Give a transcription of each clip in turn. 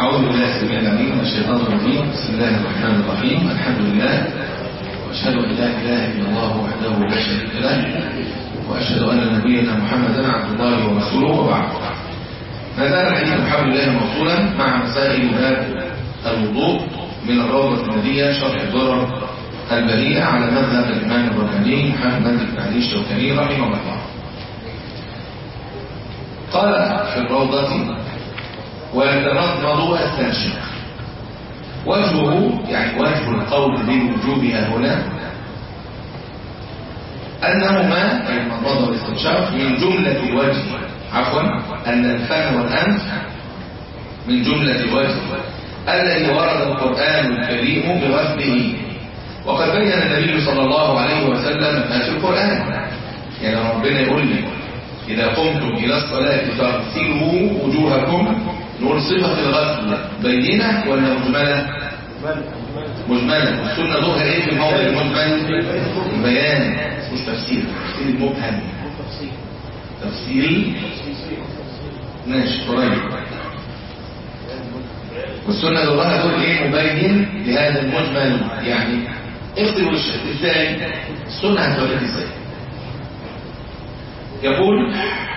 أعوذ بالله السميع العليم من الشيطان الرجيم بسم الله الرحمن الرحيم الحمد لله وأشهد أن لا إله إلا الله وحده لا شريك له وأشهد أن نبينا محمدا عبد الله ورسوله وبعد ما زال حديث حول الله موصولا مع مسائل باب الوضوء من الروضة الندية شرح الضرر البريئة على مذهب الإمام الرباني محمد بن علي الشوكاني رحمه الله قال في الروضة ويتمضمض واستنشق وجهه يعني وجه القول بوجوبها هنا أنهما أي المضمضة والاستنشاق من جملة الوجه عفوا أن الفم والأنف من جملة الوجه الذي ورد القرآن الكريم بغسله وقد بين النبي صلى الله عليه وسلم ما في القرآن يعني ربنا يقول لي إذا قمتم إلى الصلاة فاغسلوا وجوهكم نقول صفة الغسل بينة ولا مجملة مجملة والسنة ظهر ايه في الموضع المجمل بيان مش تفسير تفسير المبهم تفسير ماشي قريب والسنة ظهرها دول ايه مبين لهذا المجمل يعني اغسل وشك ازاي السنة هتوريك ازاي يقول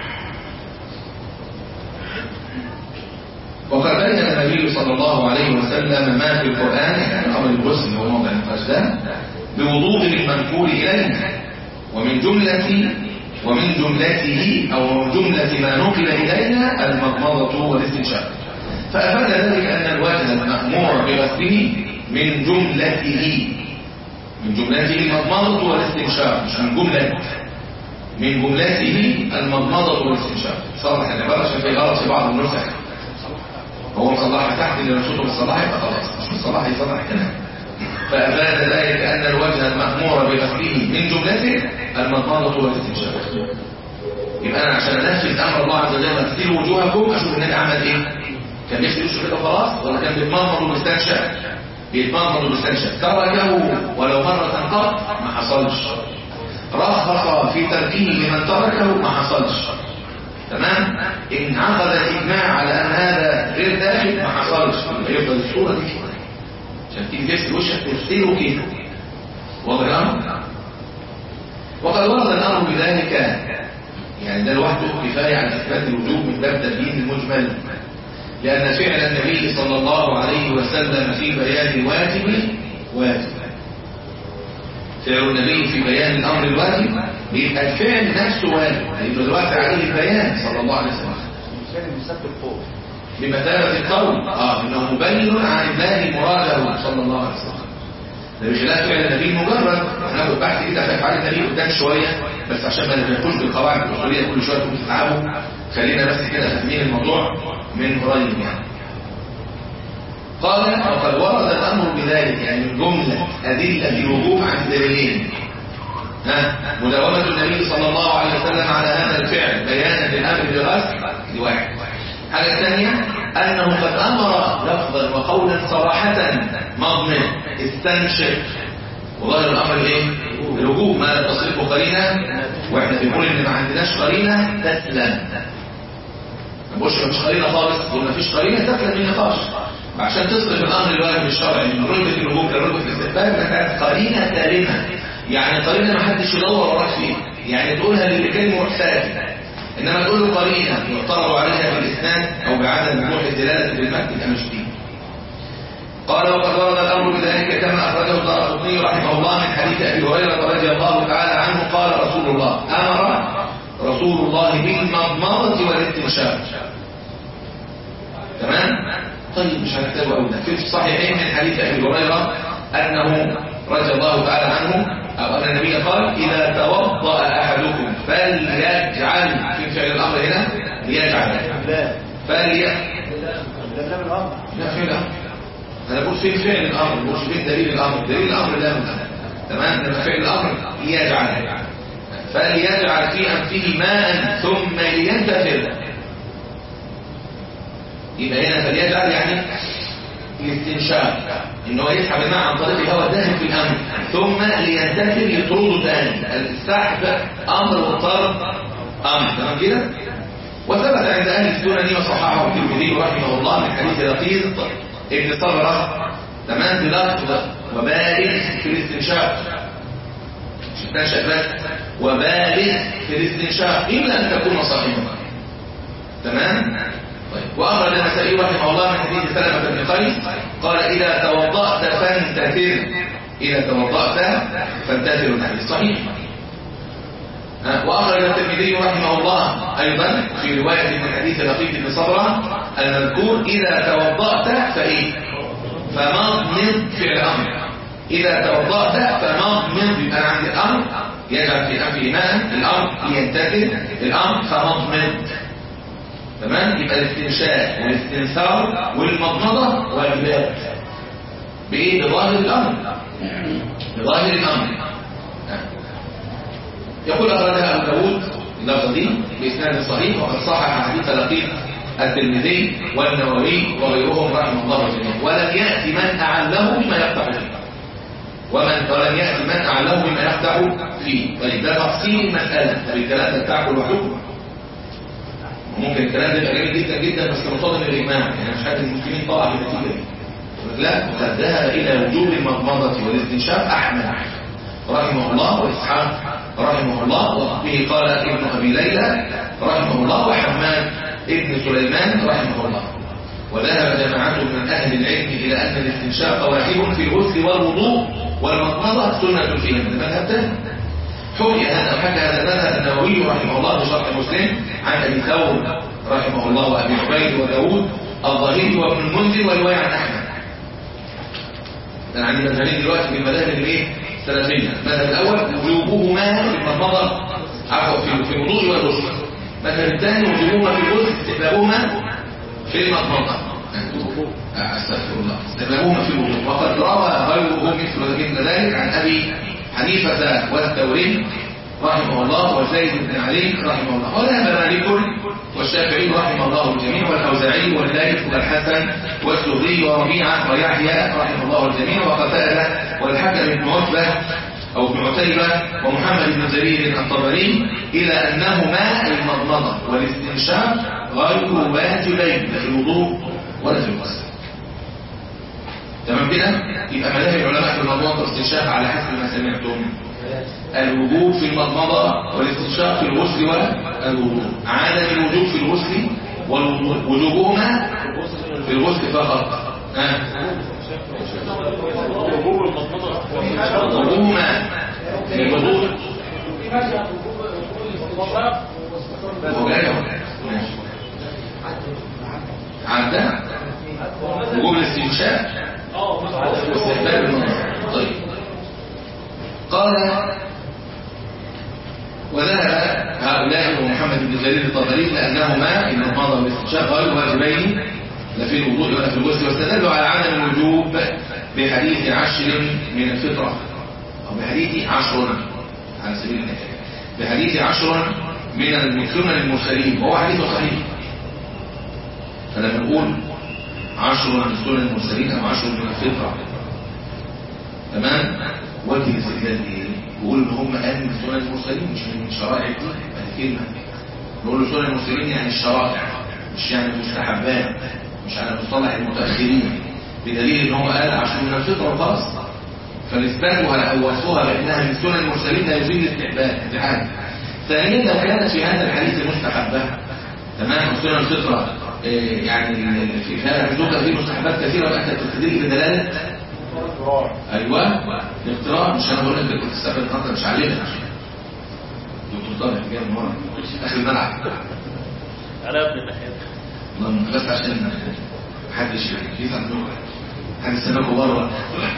وقد بين النبي صلى الله عليه وسلم ما في القرآن يعني أمر الغسل هو موضع النقاش ده بوضوء المنقول إلينا ومن جملة ومن جملته أو من جملة ما نقل إلينا المضمضة والاستنشاق فأفاد ذلك أن الوجه المأمور بغسله من جملته من جملته المضمضة والاستنشاق مش من جملة من جملته المضمضة والاستنشاق صرح العبارة عشان في غلط في بعض النسخ هو مصلحها تحت اللي رسوله بالصلاح يبقى خلاص مش مصلحها يصلح كلام فأفاد ذلك أن الوجه المأمور بغسله من جملته المضمضة والاستنشاق يبقى أنا عشان أنفذ أمر الله عز وجل اغسلوا وجوهكم أشوف النبي عمل إيه كان بيغسل وشه كده خلاص ولا كان بيتمضمض وبيستنشق بيتمضمض وبيستنشق تركه ولو مرة قط ما حصلش رخص في تركه لمن تركه ما حصلش تمام ان عقد الاجماع على ان هذا غير داخل ما حصلش يفضل الصوره دي كده عشان تيجي تغسل وشك تغسله كده واضح الامر وقد ورد الامر بذلك يعني ده لوحده كفايه على اثبات الوجوب من باب تبيين المجمل لان فعل النبي صلى الله عليه وسلم في بيان الواجب واجب فعل النبي في بيان الامر الواجب بيبقى الفعل نفسه واجب يبقى دلوقتي عليه البيان صلى الله عليه وسلم بمثابة القول اه انه مبين عن الله مراده صلى الله عليه وسلم ده بخلاف فعل النبي مجرد احنا هناخد بحث كده في افعال النبي قدام شويه بس عشان ما نفهموش بالقواعد الاصوليه كل شويه تكونوا تتعبوا خلينا بس كده فاهمين الموضوع من قريب يعني قال وقد ورد الامر بذلك يعني من جمله ادله الوجوب عن دليلين مداومة النبي صلى الله عليه وسلم على هذا الفعل بيانا للأمر بالغسل دي واحد الحاجة الثانية أنه قد أمر لفظا وقولا صراحة مضمن استنشق وظاهر الأمر إيه؟ الوجوب ما تصرفه قرينة وإحنا بنقول إن ما عندناش قرينة تسلم ما بقولش مش قرينة خالص وما فيش قرينة تسلم من نقاش عشان تصرف الأمر الواجب الشرعي من رتبة الوجوب لرتبة الاستقبال محتاج قرينة سالمة يعني قرينة ما حدش يدور وراك فيه يعني تقولها للي كان محتاج انما تقول له قرينة يعترض عليها بالاسناد او بعدم وضوح الدلاله بالمتن يبقى مش دي قال وقد ورد الامر بذلك كما اخرجه الدارقطني رحمه الله من حديث ابي هريره رضي الله تعالى عنه قال رسول الله امر رسول الله بالمضمضه والاستنشاق تمام طيب مش هنحتاجه قوي ده في الصحيحين من حديث ابي هريره انه رضي الله تعالى عنه أو أن النبي قال إذا توضأ أحدكم فليجعل في فعل الأمر هنا ليجعل فلي لا فعل الأمر أنا بقول فين فعل الأمر مش فين دليل الأمر دليل الأمر لا مثلا تمام لما فعل الأمر ليجعل فليجعل في أنفه ماء ثم لينتفر يبقى هنا فليجعل يعني الاستنشاق ان هو يسحب الماء عن طريق الهواء داخل في الانف ثم لينتفر يطرده ثاني السحب امر والطرد امر تمام كده وثبت عند أهل السنن وصححه الترمذي رحمه الله من حديث لقيط ابن صبرة تمام بلفظ وبالغ في الاستنشاق استنشق بس وبالغ في الاستنشاق إلا أن تكون صحيحا تمام طيب وأخرج النسائي رحمه الله من حديث سلمة بن قيس قال إذا توضأت فانتثر إذا توضأت فانتثر الحديث صحيح وأخرج الترمذي رحمه الله أيضا في رواية من حديث لقيط بن صبرة المذكور إذا توضأت فإيه فمضمض في الأمر إذا توضأت فمضمض يبقى أنا عندي الأمر يجعل في أنفه ماء الأمر لينتثر الأمر فمضمض تمام يبقى الاستنشاق والاستنثار والمضمضة واجبات بإيه بظاهر الأمر بظاهر الأمر يقول أخرجها أبو داود اللفظ دي بإسناد صحيح وقد صحح حديث لقيط الترمذي والنووي وغيرهم رحمه الله جميعا ولم يأتي من أعله بما يفتح فيه ومن ولم يأتي من أعله بما يفتح فيه طيب ده تفصيل المسألة طب الكلام ده بتاعكم لوحدكم ممكن الكلام ده يبقى جميل جدا جدا بس مصادم الإجماع يعني مش حد المسلمين طلع بالنتيجة دي لا قد ذهب إلى وجوب المضمضة والاستنشاق أحمد رحمه الله وإسحاق رحمه الله وبه قال ابن أبي ليلى رحمه الله وحماد ابن سليمان رحمه الله وذهب جماعة من أهل العلم إلى أن الاستنشاق واجب في الغسل والوضوء والمضمضة سنة فيه من المذهب تاني حكي هذا حكى هذا المذهب النووي رحمه الله بشرح مسلم عن أبي ثور رحمه الله وأبي عبيد وداود الظهيري وابن المنذر ورواية عن أحمد أنا عندي مذهبين دلوقتي في المذاهب الايه؟ السلفية المذهب الأول وجوبهما في المضمضة عفوا في في الوضوء والغسل المذهب الثاني وجوبهما في الغسل استحبابهما في المضمضة استغفر الله استحبابهما في الوضوء وقد روى غيره مثل مثل ذلك عن أبي حنيفة والثوري رحمه الله وزيد بن علي رحمه الله وذهب مالك والشافعي رحمه الله الجميع والأوزاعي والليث والحسن والسوري وربيعة ويحيى رحمه الله الجميع وقتادة والحكم بن عتبة أو ابن عتيبة ومحمد بن جرير الطبري إلى أنهما المضمضة والاستنشاق غير واجبين لا في الوضوء ولا في الغسل تمام كده يبقى مذاهب العلماء في المضمضة والاستنشاق على حسب ما سمعتم الوجوب في المضمضة والاستنشاق في الغسل والوضوء عدم الوجوب في الغسل والوضوء وجوبهما في الغسل فقط ها وجوبهما في الوضوء عدى وجوب الاستنشاق واستحباب النظر طيب قال وذهب هؤلاء ومحمد بن جرير الطبري لأنهما إن المضى والاستنشاق غير واجبين لا في الوضوء ولا في الغسل واستدلوا على عدم الوجوب بحديث عشر من الفطرة أو بحديث عشر على سبيل المثال بحديث عشر من السنن المرسلين وهو حديث صحيح فلما نقول عشر من السنن المرسلين أو عشر من الفطرة تمام وجه الاستدلال ايه بيقول ان هم قال من سنن المرسلين مش من شرائع الدين هذه كلمه نقول له سنن المرسلين يعني الشرائع مش يعني المستحبات مش على مصطلح المتاخرين بدليل ان هو قال عشان من الفطره وخلاص فالاثباتها او وصفها بانها من سنن المرسلين لا يزيد الاستحباب دي حاجه ثانيا لو كانت في هذا الحديث المستحبه تمام سنن الفطره إيه يعني في هذا الحدود فيه مستحبات كثيره فانت تستدل بدلاله ايوه الاقتراب مش انا بقول لك كنت تستقبل النهارده مش علينا دكتور طارق جاي من ورا اخر الملعب انا ابن الناحيه اللهم بس عشان محدش يفهم لغه حد سماكوا بره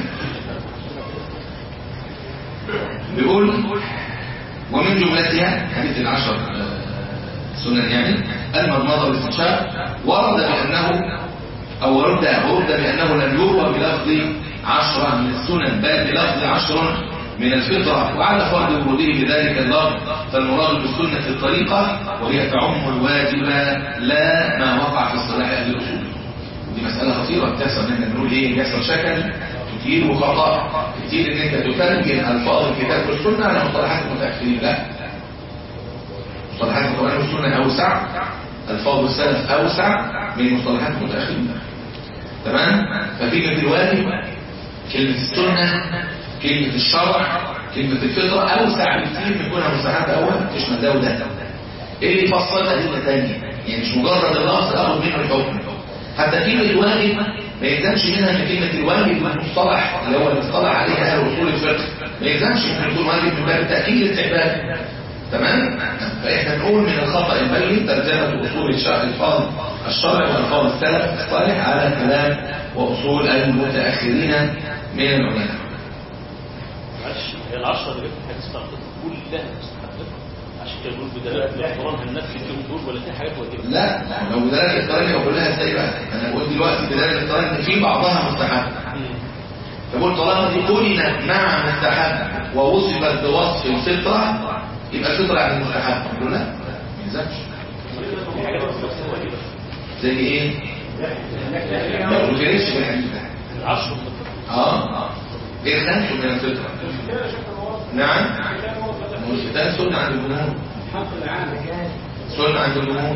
بيقول ومن جملتها حديث العشر سنن يعني المضمضه والاستنشاق ورد بانه او ورد ورد بانه لم يروى بلفظ عشرة من السنن بل بلفظ عشر من الفطرة وعلى فرض وروده بذلك اللفظ فالمراد بالسنة الطريقة وهي تعم الواجب لا ما وقع في اصطلاح أهل الأصول ودي مسألة خطيرة بتحصل ان احنا بنقول ايه بيحصل شكل كتير وخطأ كتير ان انت تترجم الفاظ الكتاب والسنة على مصطلحات المتأخرين لا مصطلحات القرآن والسنة أوسع الفاظ السلف اوسع من مصطلحات المتاخرين تمام فكلمه الواجب كلمه السنه كلمه الشرع كلمه الفطره اوسع بكثير من كونها مستحب اول تشمل ده وده ايه اللي يفصلها ادله ثانيه يعني مش مجرد اللفظ اخد منه الحكم حتى كلمه الواجب ما يلزمش منها ان كلمه الواجب مصطلح اللي هو المصطلح عليه اهل اصول الفقه ما يلزمش ان يكون واجب من باب تاكيد الاستحباب تمام فاحنا نقول من الخطا البين ترجمه اصول الشرع الفاظ الشرع والفاظ السلف الصالح على كلام واصول المتاخرين من العلماء معلش هي العشرة اللي في الحديث بتاعت كلها مستحبة عشان كده بيقول بدلالة الاحترام النفسي فيهم دول ولا في حاجات واجبة لا لو بدلاله القران يبقى كلها ازاي بقى انا بقول دلوقتي بدلاله القران ان في بعضها مستحب فقلت طالما دي قرنت مع مستحب ووصفت بوصف الفطره يبقى الفطره يعني مستحب نقول لا ما يلزمش في حاجات نفسها واجبة زي ايه؟ ما قلتليش في الحديث ده العشرة من الفقه اه ايه الخمس من الفطره نعم مش ده سنه عند الجمهور سنه عند الجمهور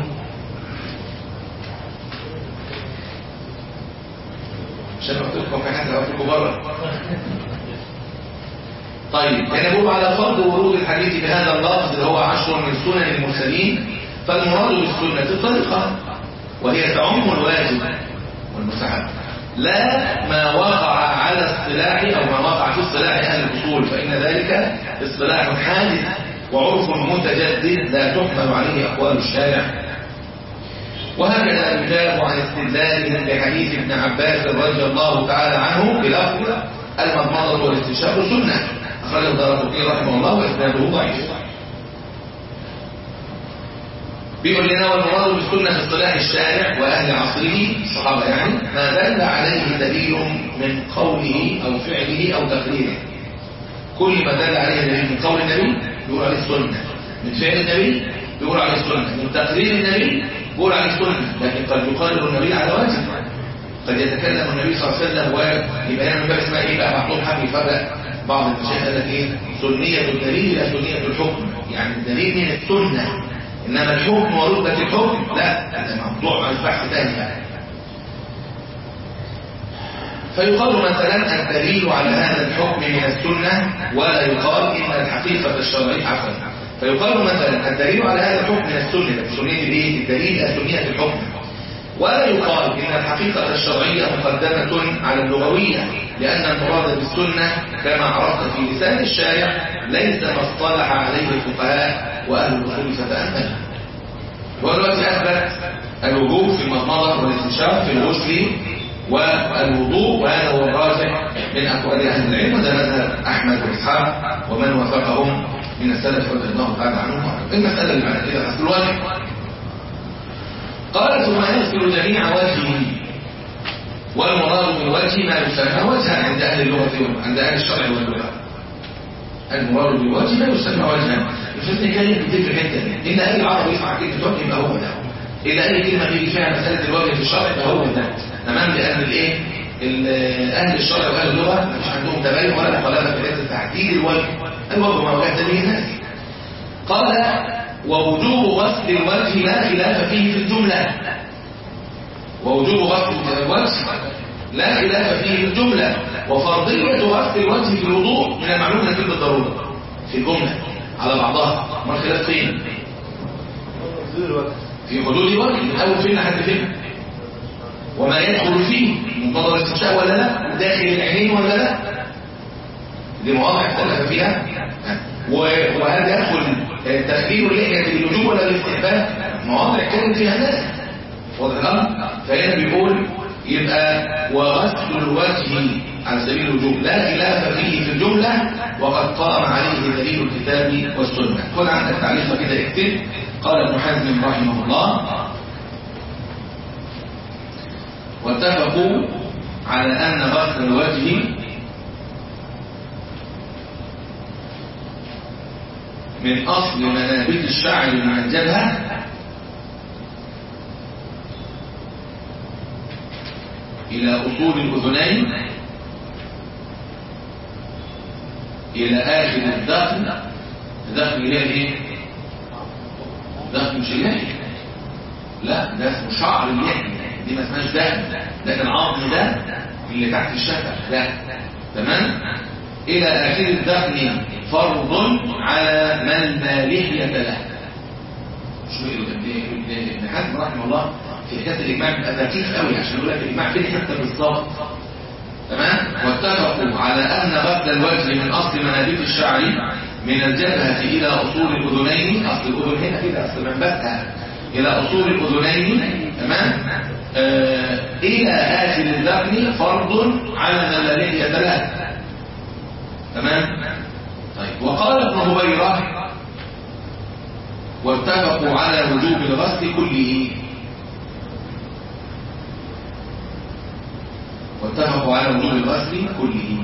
عشان قلت لكم في حد هيقول بره طيب هنا بقول على فرض ورود الحديث بهذا اللفظ اللي هو عشر من سنن المرسلين فالمراد بالسنه الطريقه وهي تعم الواجب والمستحب لا ما وقع على اصطلاح او ما وقع في اصطلاح اهل الاصول فان ذلك اصطلاح حادث وعرف متجدد لا تحمل عليه اقوال الشارع وهكذا يجاب عن استدلالهم بحديث ابن عباس رضي الله تعالى عنه بلفظ المضمضة والاستنشاق سنة أخرجه الدارقطني رحمه الله وإسناده ضعيف بيقول لنا والمراد بالسنة في اصطلاح الشارع وأهل عصره الصحابة يعني ما دل عليه دليل من قوله أو فعله أو تقريره كل ما دل عليه دليل من قول النبي بيقول عليه السنة من فعل النبي بيقول عليه السنة من تقرير النبي بيقول عليه السنة لكن قد يقرر النبي على وجه قد يتكلم النبي صلى الله عليه وسلم ويبين من باب اسمها ايه بقى بعضهم حب يفرق بعض المشايخ قال لك ايه سنية الدليل الى سنية الحكم يعني الدليل من السنة انما الحكم ورتبة الحكم لا ده موضوع بحث ثاني بقى فيقال مثلا الدليل على هذا الحكم من السنة ولا يقال إن الحقيقة الشرعية عفوا فيقال مثلا الدليل على هذا الحكم من السنة سنية الايه الدليل سنية الحكم ولا يقال إن الحقيقة الشرعية مقدمة على اللغوية لأن المراد بالسنة كما عرفت في لسان الشارع ليس ما اصطلح عليه الفقهاء وأهل الأصول فتأمل ودلوقتي أثبت الوجوب في المضمضة والاستنشاق في الغسل والوضوء وهذا هو الراجح من أقوال أهل العلم وده مذهب أحمد وإسحاق ومن وافقهم من السلف رضي الله تعالى عنهم المسألة اللي بعد كده أصل الواجب قال ثم يغسل جميع وجهه والمراد بالوجه ما يسمى وجها عند أهل اللغة عند أهل الشرع واللغة المراد بالوجه ما يسمى وجها مش نتكلم كتير في الحته دي ان اي عربي يسمع كلمه وجه يبقى هو ده اذا اي كلمه بيجي فيها مساله الوجه في الشرع يبقى هو ده تمام لان الايه اهل الشرع واهل اللغه مش عندهم تباين ولا مخالفه في حته تحديد الوجه الوجه ما وجهت به الناس قال ووجوب غسل الوجه لا خلاف فيه في الجمله ووجوب غسل الوجه لا خلاف فيه في الجمله وفرضيه غسل الوجه في الوضوء من المعلوم انها بالضروره في الجمله على بعضها ما الخلاف فين في حدود الوجه من اول فين لحد فين وما يدخل فيه منتظر الاستنشاق ولا لا داخل العينين ولا لا دي مواضع اختلف فيها وهل يدخل تخدير اللحية بالوجوب ولا بالاستحباب مواضع اتكلم فيها ناس واضح الامر فهنا بيقول يبقى وغسل الوجه على سبيل الوجوب لا خلاف فيه في الجملة وقد قام عليه دليل الكتاب والسنة خذ عندك تعليق كده اكتب قال ابن حزم رحمه الله واتفقوا على أن غسل الوجه من أصل منابت الشعر من الجبهة إلى أصول الأذنين إلى آخر الدخل الدخل اللي هي إيه؟ دخل مش اللحية لا ده اسمه شعر اللحية دي ما اسمهاش دهن لكن العظم ده اللي تحت الشفة لا تمام إلى آخر الدفن فرض على من لا لحية له شو ابن ابن حزم رحمه الله في حكايه الاجماع بيبقى دقيق قوي عشان يقول لك الاجماع فين حتى بالظبط تمام واتفقوا على ان غسل الوجه من اصل منابت الشعر من الجبهه الى اصول الاذنين اصل الاذن هنا كده اصل منبتها الى اصول الاذنين تمام آه الى اخر الذقن فرض على من لا لحيه له تمام طيب وقال ابن هبيره واتفقوا على وجوب الغسل كله واتفقوا على وجوب الغسل كله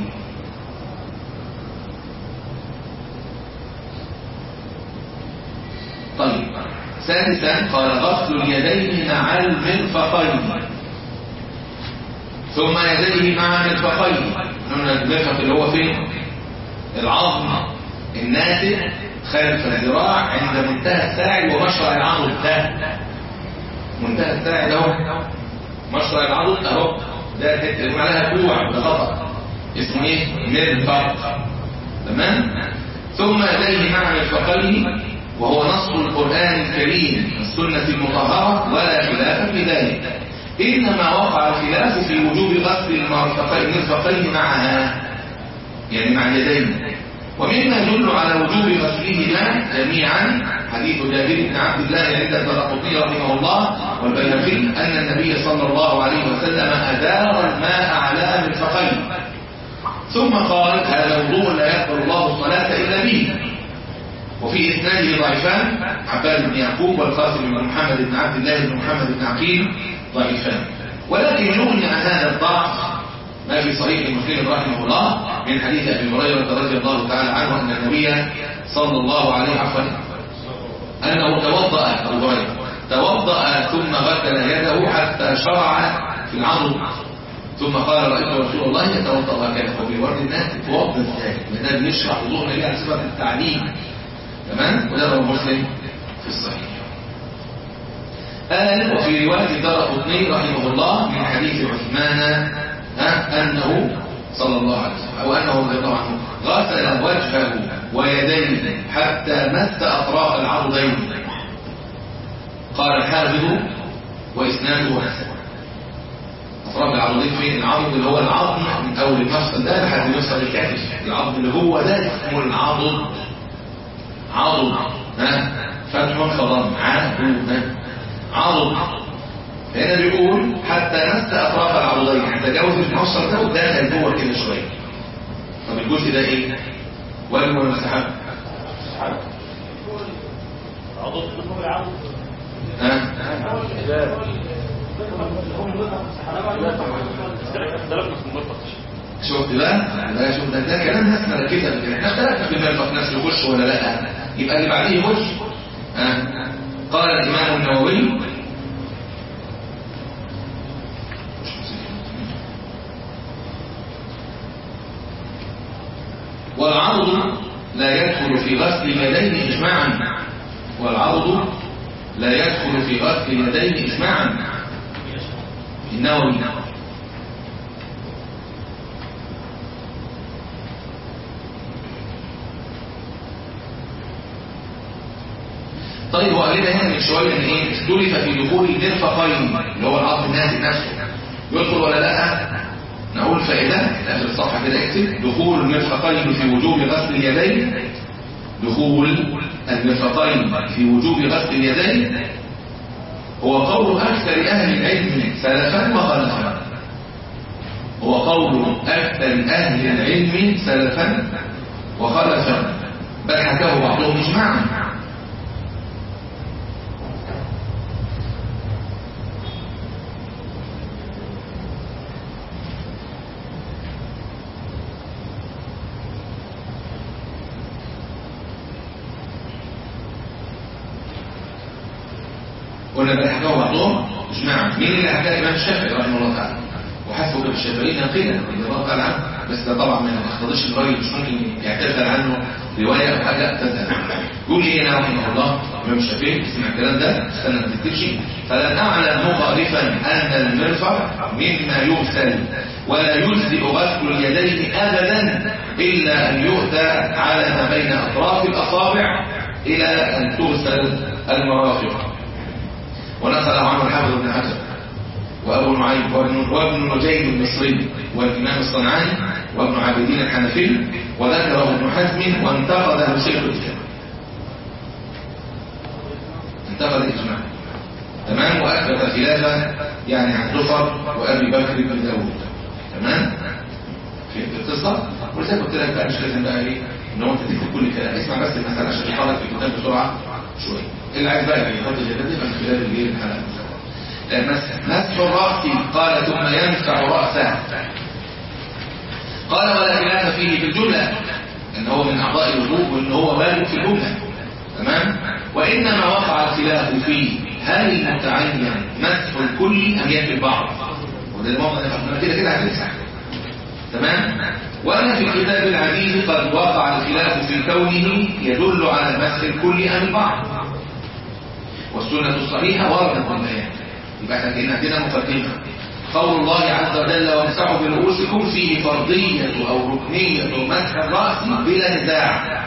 طيب سادسا قال غسل اليدين مع المرفقين ثم يديه مع المرفقين قلنا المرفق اللي هو فين العظم الناتج خلف الذراع عند منتهى الساعد ومشرع العضد ده منتهى الساعد اهو مشرع العضد اهو ده تكتب عليها كوع ده خطا اسمه ايه مرفق تمام ثم يديه مع مرفقيه وهو نص القرآن الكريم السنة المطهرة ولا خلاف في ذلك إنما وقع الخلاف في وجوب غسل المرفقين المرفقين معها يعني مع اليدين ومما يدل على وجوب غسلهما جميعا حديث جابر بن عبد الله عند الدرقطي رحمه الله والبيهقي أن النبي صلى الله عليه وسلم أدار الماء على مرفقين ثم قال هذا وضوء لا يقبل الله الصلاة إلا به وفي إسناده ضعيفان عباد بن يعقوب والقاسم بن محمد بن عبد الله بن محمد بن عقيل ضعيفان ولكن يغني عن هذا الضعف ما في صحيح مسلم رحمه الله من حديث ابي هريره رضي الله تعالى عنه ان النبي صلى الله عليه وسلم انه توضا ابو هريره توضا ثم غسل يده حتى شرع في العضد ثم قال رايت رسول الله يتوضا هكذا فبيورد الناس تتوضا ازاي لان ده بيشرح وضوء النبي عليه الصلاه والسلام التعليم تمام وده رواه مسلم في الصحيح قال وفي روايه دار قطني رحمه الله من حديث عثمان أنه صلى الله عليه وسلم أو أنه رضي الله عنه غسل وجهه ويديه حتى مس أطراف العرضين قال الحافظ وإسناده حسن أطراف العرضين فين العرض اللي هو العظم من أول المفصل ده لحد مفصل الكتف العظم اللي هو ده اسمه العضد عضد ها فتح فضم عضد عضد هنا بيقول حتى مس اطراف العضدين يعني تجاوز المفصل ده ودخل جوه كده شويه طب الجزء ده ايه واجب ولا مستحب عضد فوق العضد ها اختلفنا في المرفق شفت بقى لا شوف ده ده كلام ناس مركزه في كده احنا اختلفنا في المرفق نفسه يخش ولا لا يبقى اللي بعديه يخش ها قال الامام النووي والعرض لا يدخل في غسل اليدين إجماعا والعرض لا يدخل في غسل اليدين إجماعا النووي طيب هو قال لنا هنا من شويه ان ايه اختلف في دخول المرفقين اللي هو العظم النازل نفسه يدخل ولا لا نقول فائدة آخر الصفحة كده اكتب دخول المرفقين في وجوب غسل اليدين دخول المرفقين في وجوب غسل اليدين هو قول أكثر أهل العلم سلفا وخلفا هو قول أكثر أهل العلم سلفا وخلفا بل حكاه بعضهم إجماعا قلنا بقى حكاه بعضهم اجماعا مين اللي حكاه الامام الشافعي رحمه الله تعالى وحسبه الشافعي ناقلا رضي الله تعالى عنه بس ده طبعا ما يقتضيش الراجل مش ممكن يعتذر عنه روايه او حاجه تذهب يقول لي هنا رحمه الله الامام الشافعي اسمع الكلام ده استنى ما تكتبش فلن اعلم مخالفا ان المرفق مما يغسل ولا يجزئ غسل اليدين ابدا الا ان يؤتى على ما بين اطراف الاصابع الى ان تغسل المرافق ونقله عنه الحافظ بن حجر وابو نعيم وابن وابن نجيم المصري والامام الصنعاني وابن عابدين الحنفي وذكره ابن حزم وانتقده شيخ الاسلام انتقد الاجماع تمام واثبت خلافه يعني عن زفر وابي بكر بن داوود تمام في القصه ولذلك قلت لك بقى مش لازم بقى ايه ان هو انت تكتب كل كلام اسمع بس المساله عشان تحرك في الكتاب بسرعه شويه اللي عايز بقى يحط الجداد يبقى من خلال الليل الحلقه ان شاء الله مسح مسح الراس قال ثم يمسح راسه قال ولا خلاف فيه في الجمله ان هو من اعضاء الوضوء وان هو واجب في الجمله تمام وانما وقع الخلاف فيه هل المتعين مسح الكل ام يكفي البعض وده الموضوع ده كده كده هتمسح تمام وأنا في الكتاب العزيز قد وقع الخلاف في كونه يدل على مسح الكل أم البعض والسنة الصحيحة وردت بالبيان يبقى احنا كنا عندنا مقدمة قول الله عز وجل وامسحوا برؤوسكم فيه فرضية أو ركنية مسح الرأس بلا نزاع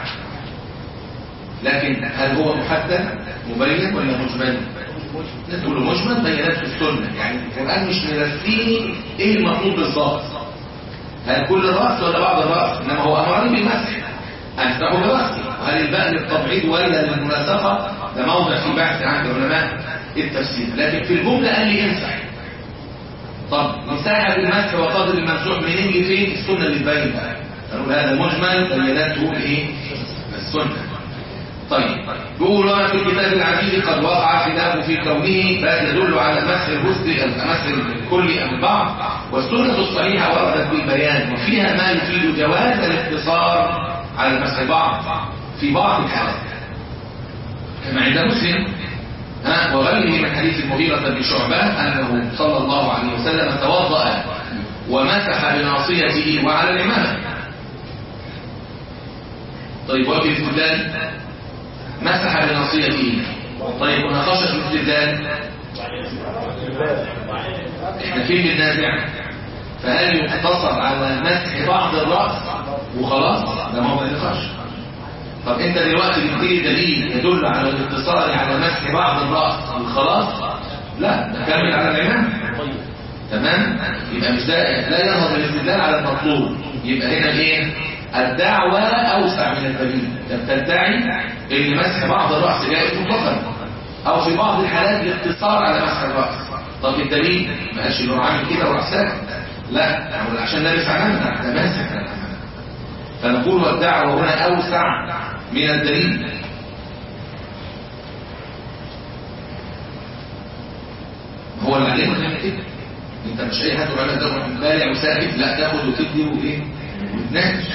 لكن هل هو محدد مبين ولا مجمل؟ نقول مجمل بينات في السنة يعني القرآن مش مرسيني ايه المطلوب بالظبط هل كل الرأس ولا بعض الرأس إنما هو أمرني بالمسح أمسحه برأسي وهل الباء للتبعيض ولا للمناسقة ده موضع في بحث عند علماء التفسير لكن في الجملة قال لي امسح طب مساحة المسح وقدر الممسوح منين لفين السنة اللي تبين بقى فنقول هذا مجمل بيناته ايه السنة طيب بيقول وانا في الكتاب العزيز قد وقع خلاف في كونه بل يدل على مسح الغسل مسح الكل ام البعض والسنه الصحيحه وردت بالبيان وفيها ما يفيد جواز الاقتصار على مسح بعض في بعض الحالات كما عند مسلم ها وغيره من حديث المغيرة بن شعبة أنه صلى الله عليه وسلم توضأ ومسح بناصيته وعلى الإمامة طيب وفي الاستدلال مسح بناصيته طيب ونقشت الاستدلال احنا فين النازع فهل يقتصر على مسح بعض الرأس وخلاص ده موضع نقاش طب انت دلوقتي بتدي دليل يدل على الاقتصار على مسح بعض الرأس وخلاص لا ده كامل على العمام تمام يبقى مش ده لا ينهض الاستدلال على المطلوب يبقى هنا ايه الدعوة أوسع من الدليل انت بتدعي ان مسح بعض الرأس جائز مطلقا او في بعض الحالات الاقتصار على مسح الرأس طب الدليل ما قالش انه عامل كده وراح ساكت لا عشان لابس علامة ده ماسح فنقول الدعوة هنا أوسع من الدليل هو اللي علمك تعمل كده انت مش اي حد يقول لك ده بالع وساكت لا تاخد وتدي وايه وتناقش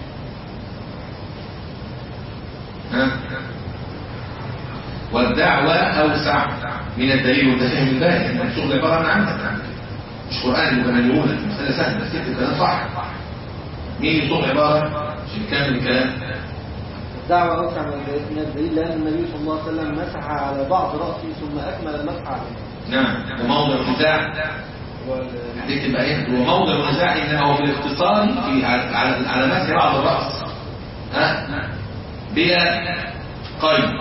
ها والدعوة أوسع من الدليل والتفهم الباقي المنصوب عبارة عن عمل مش قرآن متمليون المسألة سهلة بس كتب الكلام صح مين يصوغ عبارة عشان نكمل الكلام الدعوة أوسع من الدليل لأن النبي صلى الله عليه وسلم مسح على بعض رأسه ثم أكمل المسح عليه نعم وموضع النزاع هتكتب ايه هو موضع النزاع انما هو بالاختصار في على على, على مسح بعض الراس ها بلا قيد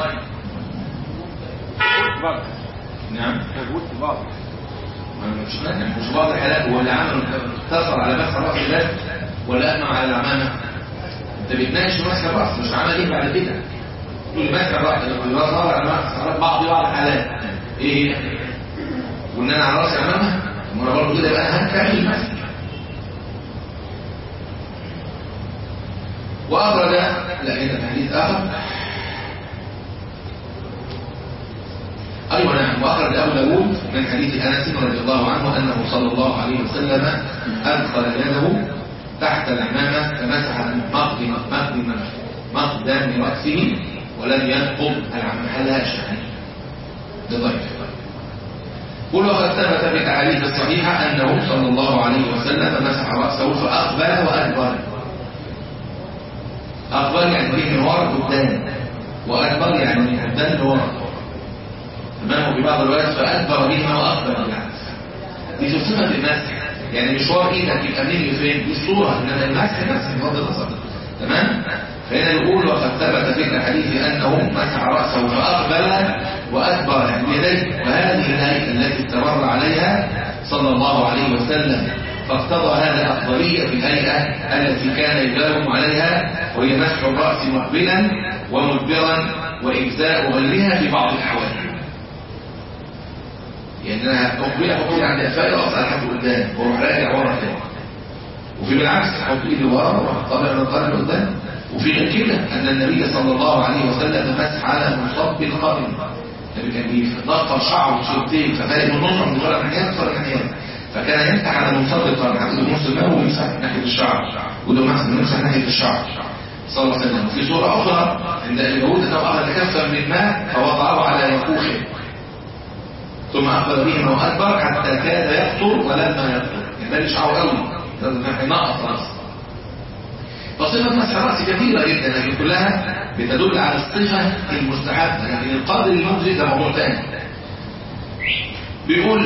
بعض نعم موجود في بعض مش مانع مش بعض الحالات هو اللي عمل اقتصر على مسح راس الناس ولا أمنع على العمامة انت بتناقش مسح الراس مش عمل ايه بعد كده تقول مسح الراس الراس ظهر على مسح بعض بعض الحالات ايه هي قلنا انا على راسي عمامة ما انا برضه كده بقى هنكمل المسح وأخرج لا هنا حديث آخر أيوة نعم وأخرج أبو داود من حديث أنس رضي الله عنه أنه صلى الله عليه وسلم أدخل يده تحت العمامة فمسح مقدم مقدم مقدم رأسه ولم ينقض العمامة حلها شأن لضيف قل وقد ثبت في الأحاديث الصحيحة أنه صلى الله عليه وسلم وسلم مسح رأسه فأقبل وأدبر أقبل يعني فيه من ورا قدام وأدبر يعني من قدام لورا تمام وفي بعض الروايات فأدبر بهما وأقبل بالعكس دي في صفة المسح يعني مشوار ايدك يبقى منين لفين دي الصورة انما المسح مسح بغض النظر تمام فهنا نقول وقد ثبت في الحديث انه مسح راسه فاقبل وادبر بيديه وهذه الايه التي استمر عليها صلى الله عليه وسلم فاقتضى هذا الافضليه في الهيئه التي كان يداوم عليها وهي مسح الراس مقبلا ومدبرا واجزاء غيرها في بعض الاحوال يعني انا اقبل اقبل عند افاق راس لحد قدام واروح راجع ورا تاني وفي بالعكس احط ايدي ورا واروح طالع من القلب قدام وفي غير كده ان النبي صلى الله عليه وسلم مسح على مصاب القرن النبي كان بيضفر شعره شوطين ففارق النص من طرف ناحيه طرف ناحيه فكان يمسح على مصاب القرن حتى نص الماء ويمسح ناحيه الشعر وده مسح ناحيه الشعر صلى الله عليه وسلم وفي صوره اخرى عند اليهود انه اخذ كفا من الماء فوضعه على يفوخه ثم أقبل بهما وأكبر حتى كاد يقطر ولما يقطر يعني ده شعره قوي لازم ينقص راسه فصفة مسح الرأس كثيرة جدا لكن كلها بتدل على الصفة المستحبة يعني القادر المجزي ده موضوع ثاني بيقول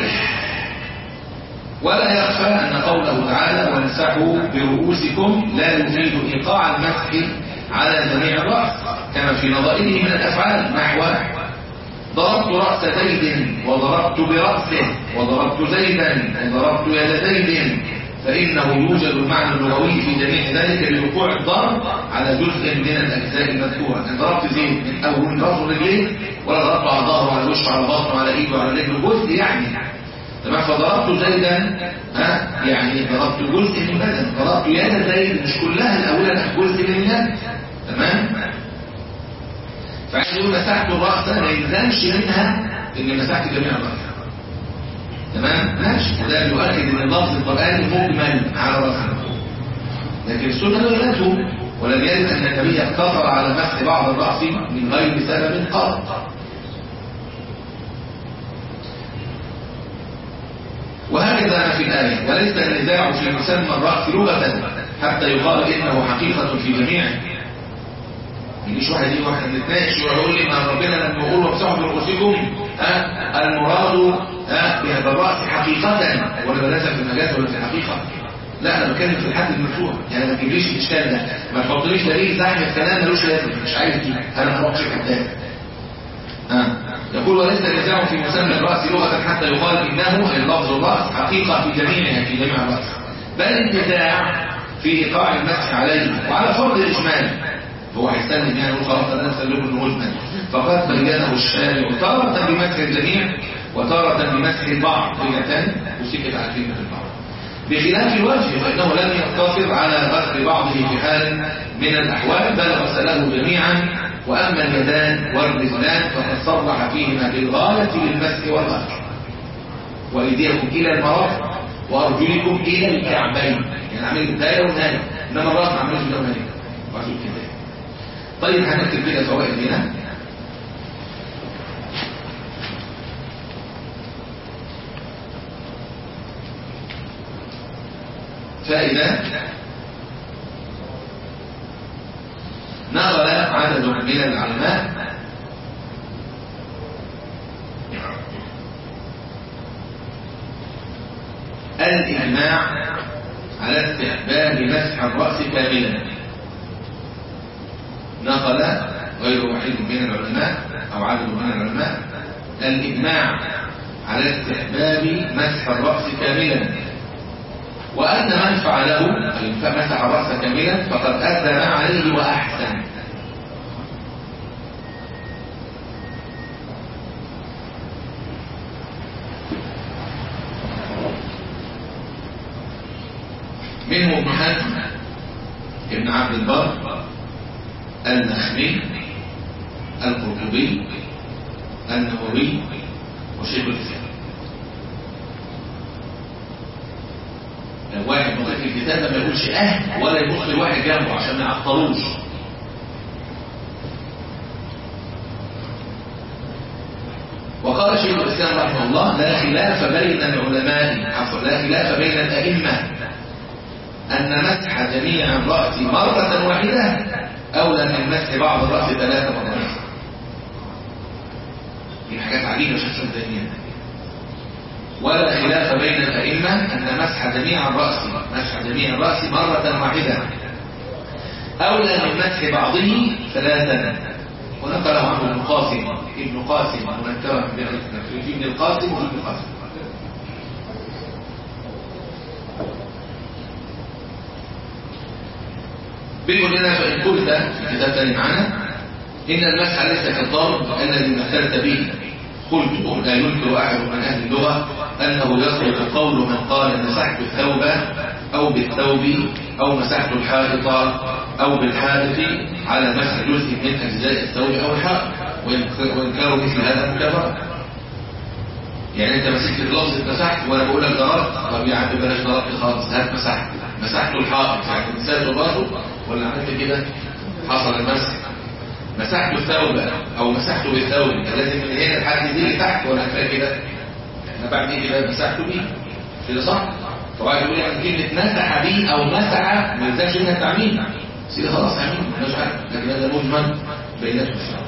ولا يخفى أن قوله تعالى وامسحوا برؤوسكم لا يفيد إيقاع المسح على جميع الرأس كما في نظائره من الأفعال نحو ضربت رأس زيد وضربت برأسه وضربت زيدا وضربت يد زيد فإنه يوجد المعنى اللغوي في جميع ذلك لوقوع الضرب على جزء من الأجزاء المذكورة إن ضربت زيد من أول من رأسه رجليه ولا ضربت على ظهره على وشه على بطنه على إيده على رجله جزء يعني تمام فضربت زيدا ها يعني ضربت جزء من بدن ضربت يد زيد مش كلها الأولى جزء من اليد تمام فعشان يقول مسحت الرأس ما يلزمش منها ان مسحت جميع الرأس تمام ماشي وده يؤكد ان اللفظ القرآني مجمل على رأسه لكن السنة لغته ولم يرد ان النبي اقتصر على مسح بعض الرأس من غير سبب قط وهكذا ما في الآية وليس النزاع في مسمى الرأس لغة حتى يقال إنه حقيقة في جميعه يجيش واحد يجي واحد نتناقش ويقول لي ما ربنا لما يقول وامسحوا برؤوسكم ها المراد ها بهذا الراس حقيقة ولا ليس في المجاز ولا في الحقيقة لا انا بتكلم في الحد المفتوح يعني ما تجيبليش الاشكال ده ما تحطليش دليل زحمه كلام ملوش لازمه مش عايز دي انا ما اروحش كذاب ها يقول وليس النزاع في مسمى الراس لغه حتى يقال انه اي لفظ الراس حقيقه في جميعها في جميع الراس بل النزاع في ايقاع المسح عليه وعلى فرض الاجمال هو هيستلم يعني يقول خلاص انا اسلمه انه مجمل فقد بينه الشارع تارة بمسح الجميع وتارة بمسح البعض قية وسكت على كلمة البعض بخلاف الوجه فإنه لم يقتصر على غسل بعضه في حال من الأحوال بل غسله جميعا وأما اليدان والرجلان فقد صرح فيهما بالغاية للمسح والغسل وأيديكم إلى المرافق وأرجلكم إلى الكعبين يعني عمل البداية والنهاية إنما الرأس ما عملش ده ونهاية وعشان كده طيب هنكتب كده فوائد هنا فائدة نقل عدد من العلماء الإجماع على استحباب مسح الرأس كاملا نقل غير واحد من العلماء أو عدد من العلماء الإجماع على استحباب مسح الرأس كاملا وأن من فعله فمسح الرأس كاملا فقد أدى ما عليه وأحسن منه ابن حزم ابن عبد البر النخعي القرطبي النووي وشيخ الإسلام لو واحد مضيف الكتاب ما يقولش اه ولا يبص لواحد جنبه عشان ما يعطلوش وقال شيخ الإسلام رحمه الله لا خلاف بين العلماء عفوا لا خلاف بين الأئمة أن مسح جميع الرأس مرة واحدة أولى من مسح بعض الرأس ثلاث مرات دي حاجات عجيبة شخص الدنيا ولا خلاف بين الأئمة أن مسح جميع الرأس مسح جميع الرأس مرة واحدة أولى من مسح بعضه ثلاثا ونقله عنه ابن قاسم ابن قاسم منكرا في ابن القاسم وفي ابن قاسم بيقول لنا فإن قلت في كتاب تاني معانا إن المسح ليس كالضرب الذي مثلت به قلت لا ينكر أحد من أهل اللغة أنه يصدق قول من قال مسحت الثوب أو بالثوب أو مسحت الحائط أو بالحائط على مسح جزء من أجزاء الثوب أو الحائط وإنكار مثل هذا مكبر يعني أنت مسكت لفظ مسحت وأنا بقول لك ضربت طب يا عم بلاش ضربت خالص هات مسحت مسحت الحائط يعني مسحت برضه ولا عملت كده حصل المسح مسحت الثوب او مسحته بالثوب لازم من هنا لحد دي تحت ولا كفايه كده احنا بعد دي كده مسحته بيه كده صح طبعا يقول يعني كلمه مسح بيه او مسح ما يلزمش منها تعميم سيدي خلاص عميم مش عارف لكن هذا مجمل بينات الشرع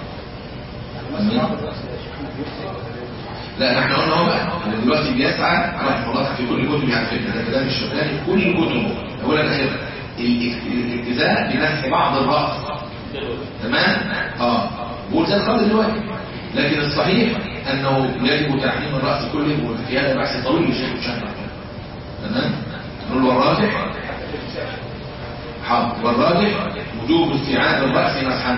لا احنا قلنا هو بقى انا دلوقتي بيسعى رحمه الله في كل كتب على فكره ده كلام الشوكاني في كل كتبه اولا اخر الالتزام بمسح بعض الراس تمام اه بقول زي الخالد دلوقتي لكن الصحيح انه يجب تعميم الراس كله وفي هذا بحث طويل للشيخ الشافعي تمام نقول والراجح حاضر والراجح وجوب استيعاب الراس مسحا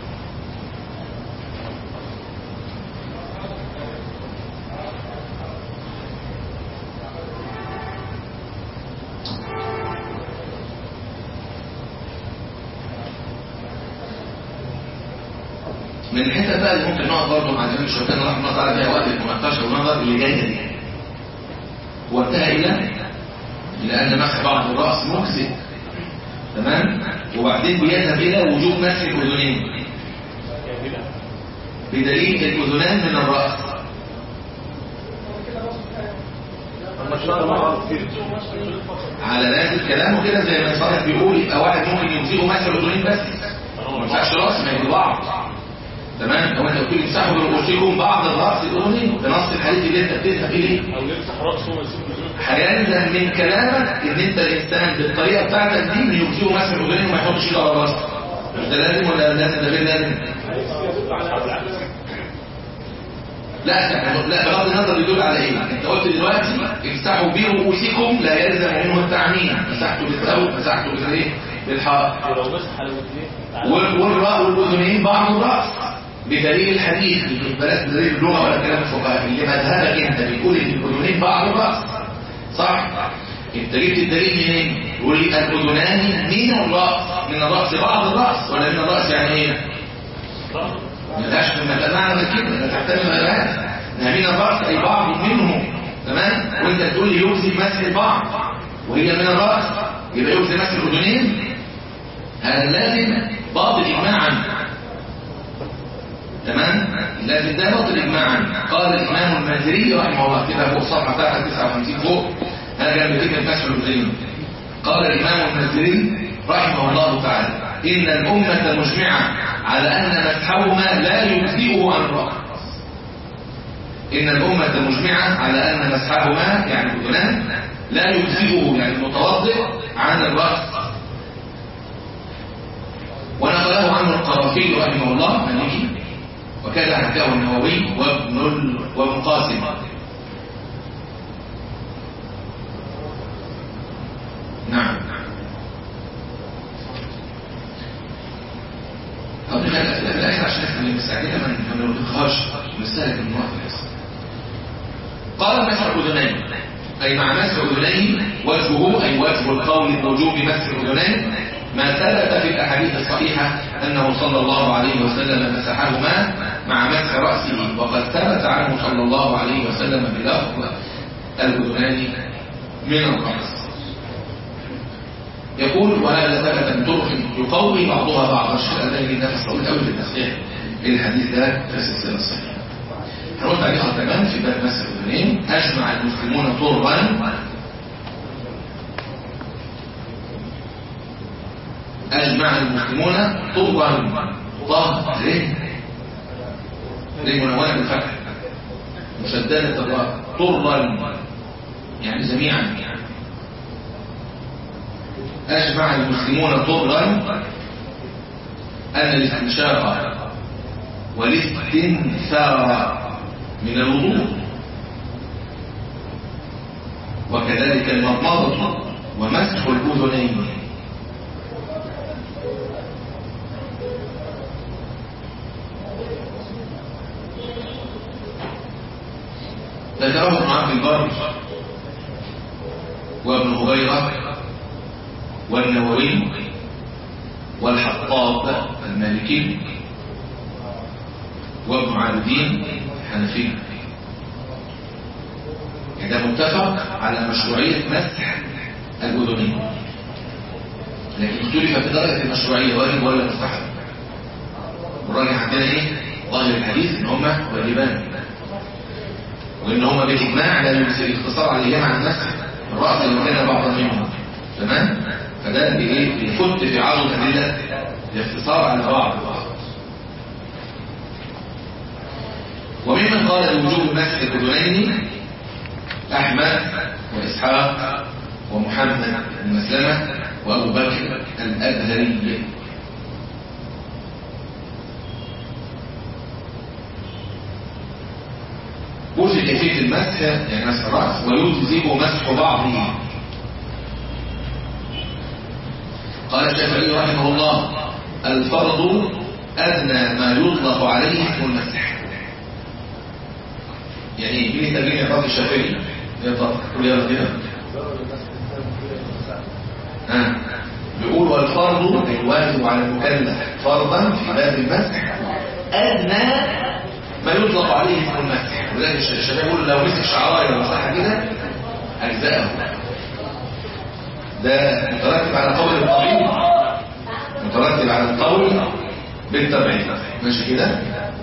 من الحته بقى اللي ممكن نقعد برضه مع الامام الشوكاني رحمه الله تعالى فيها وقت المناقشه والنظر اللي جايه دي وانتهى الى الى ان مسح بعض الراس مجزئ تمام وبعدين بيذهب الى وجوب مسح الاذنين بدليل الاذنان من الراس على نازل كلامه كده زي ما صالح بيقول يبقى واحد ممكن يجزئه مسح الاذنين بس ما ينفعش راس ما يجي بعض تمام لو انت قلت لي امسحوا برؤوسكم بعض الراس الاذنين بنص الحديث اللي انت بتذهب اليه او يمسح راسه ويسيب الاذنين هيلزم من كلامك ان انت الانسان بالطريقه بتاعتك دي ان يجزئه مسح الاذنين وما يحطش ايده على راسه مش ده لازم ولا لازم ده غير لازم لا لا بغض النظر يدل على ايه انت قلت دلوقتي امسحوا برؤوسكم لا يلزم منه التعميم مسحته بالثوب مسحته بالايه بالحائط لو مسح على الاثنين وال- والراء والاذنين بعض الراس بدليل الحديث بلاش بدليل اللغه ولا كلام الفقهاء اللي مذهبك انت بيقول ان الاذنين بعض الراس صح انت جبت الدليل منين يقول لي الاذنان من الراس من الراس بعض الراس ولا من الراس يعني ايه ملهاش من معنى كده لا تحتمل هذا ما من الراس اي بعض منه تمام وانت تقول لي يجزي مسح البعض وهي من الراس يبقى يجزي مسح الاذنين هذا لازم باطل اجماعا تمام لازم ده باطل اجماعا قال الامام المازري رحمه الله كده فوق صفحه 59 فوق هذا جنب كلمه مسح الاذنين قال الامام المازري رحمه الله تعالى ان الامه مجمعه على ان مسحهما لا يجزئه عن الراس ان الامه مجمعه على ان مسحهما يعني الاذنان لا يجزئه يعني المتوضئ عن الراس ونقله عنه القرافي رحمه الله مالكي وكذا حكاه النووي وابن ال... وابن قاسم نعم طب نخلي الأسئلة في الآخر عشان احنا اللي مستعجلة ما ما نرضيهاش نستهلك النوع في الأسئلة قال مسح الأذنين أي مع مسح الأذنين وجهه أي وجه القول بوجوب مسح الأذنين ما ثبت في الأحاديث الصحيحة أنه صلى الله عليه وسلم مسحهما مع مسح رأسه وقد ثبت عنه صلى الله عليه وسلم بلفظ الأذنان من الرأس يقول وهذا ثبت من طرق يقوي بعضها بعضا الشيخ الألباني نفس طويل قوي في التصحيح الحديث ده في السلسلة الصحيحة هنقول عليها كمان في باب مسح الأذنين أجمع المسلمون طرا أجمع المسلمون طرا طه ليه؟ ليه منونة بالفتح مشددة الراء طرا يعني جميعا أجمع المسلمون طرا أن الاستنشاق والاستنثار من الوضوء وكذلك المضمضة ومسح الأذنين ذكره ابن عبد البر وابن هريرة والنووي والحطاب المالكي وابن عابدين الحنفي يعني ده متفق على مشروعية مسح الأذنين لكن اختلف في درجة المشروعية واجب ولا مستحب والراجح عندنا ايه؟ ظاهر الحديث ان هما واجبان وان هما بالاجماع لا يمكن الاختصار عليهما عن مسح الرأس لو كان بعضا منهم تمام؟ فده بايه؟ بيفت في عرض الأدلة الاختصار على بعض وممن قال بوجوب مسح الأذنين أحمد وإسحاق ومحمد بن مسلمة وأبو بكر الأزهري وفي كيفية المسح يعني مسح الرأس ويجزئ مسح بعضه قال الشافعي رحمه الله الفرض أدنى ما يطلق عليه اسم المسح يعني مين ترجمة إعراب الشافعي يا طب قول يا رجل ها بيقول والفرض الواجب على المكلف فرضا في باب المسح أدنى ما يطلق عليه اسم المسح ولذلك الشافعي يقول لو مسك شعرايه ولا صح كده أجزاءه ده مترتب على قول الطبيب مترتب على القول بالتبعيد ماشي كده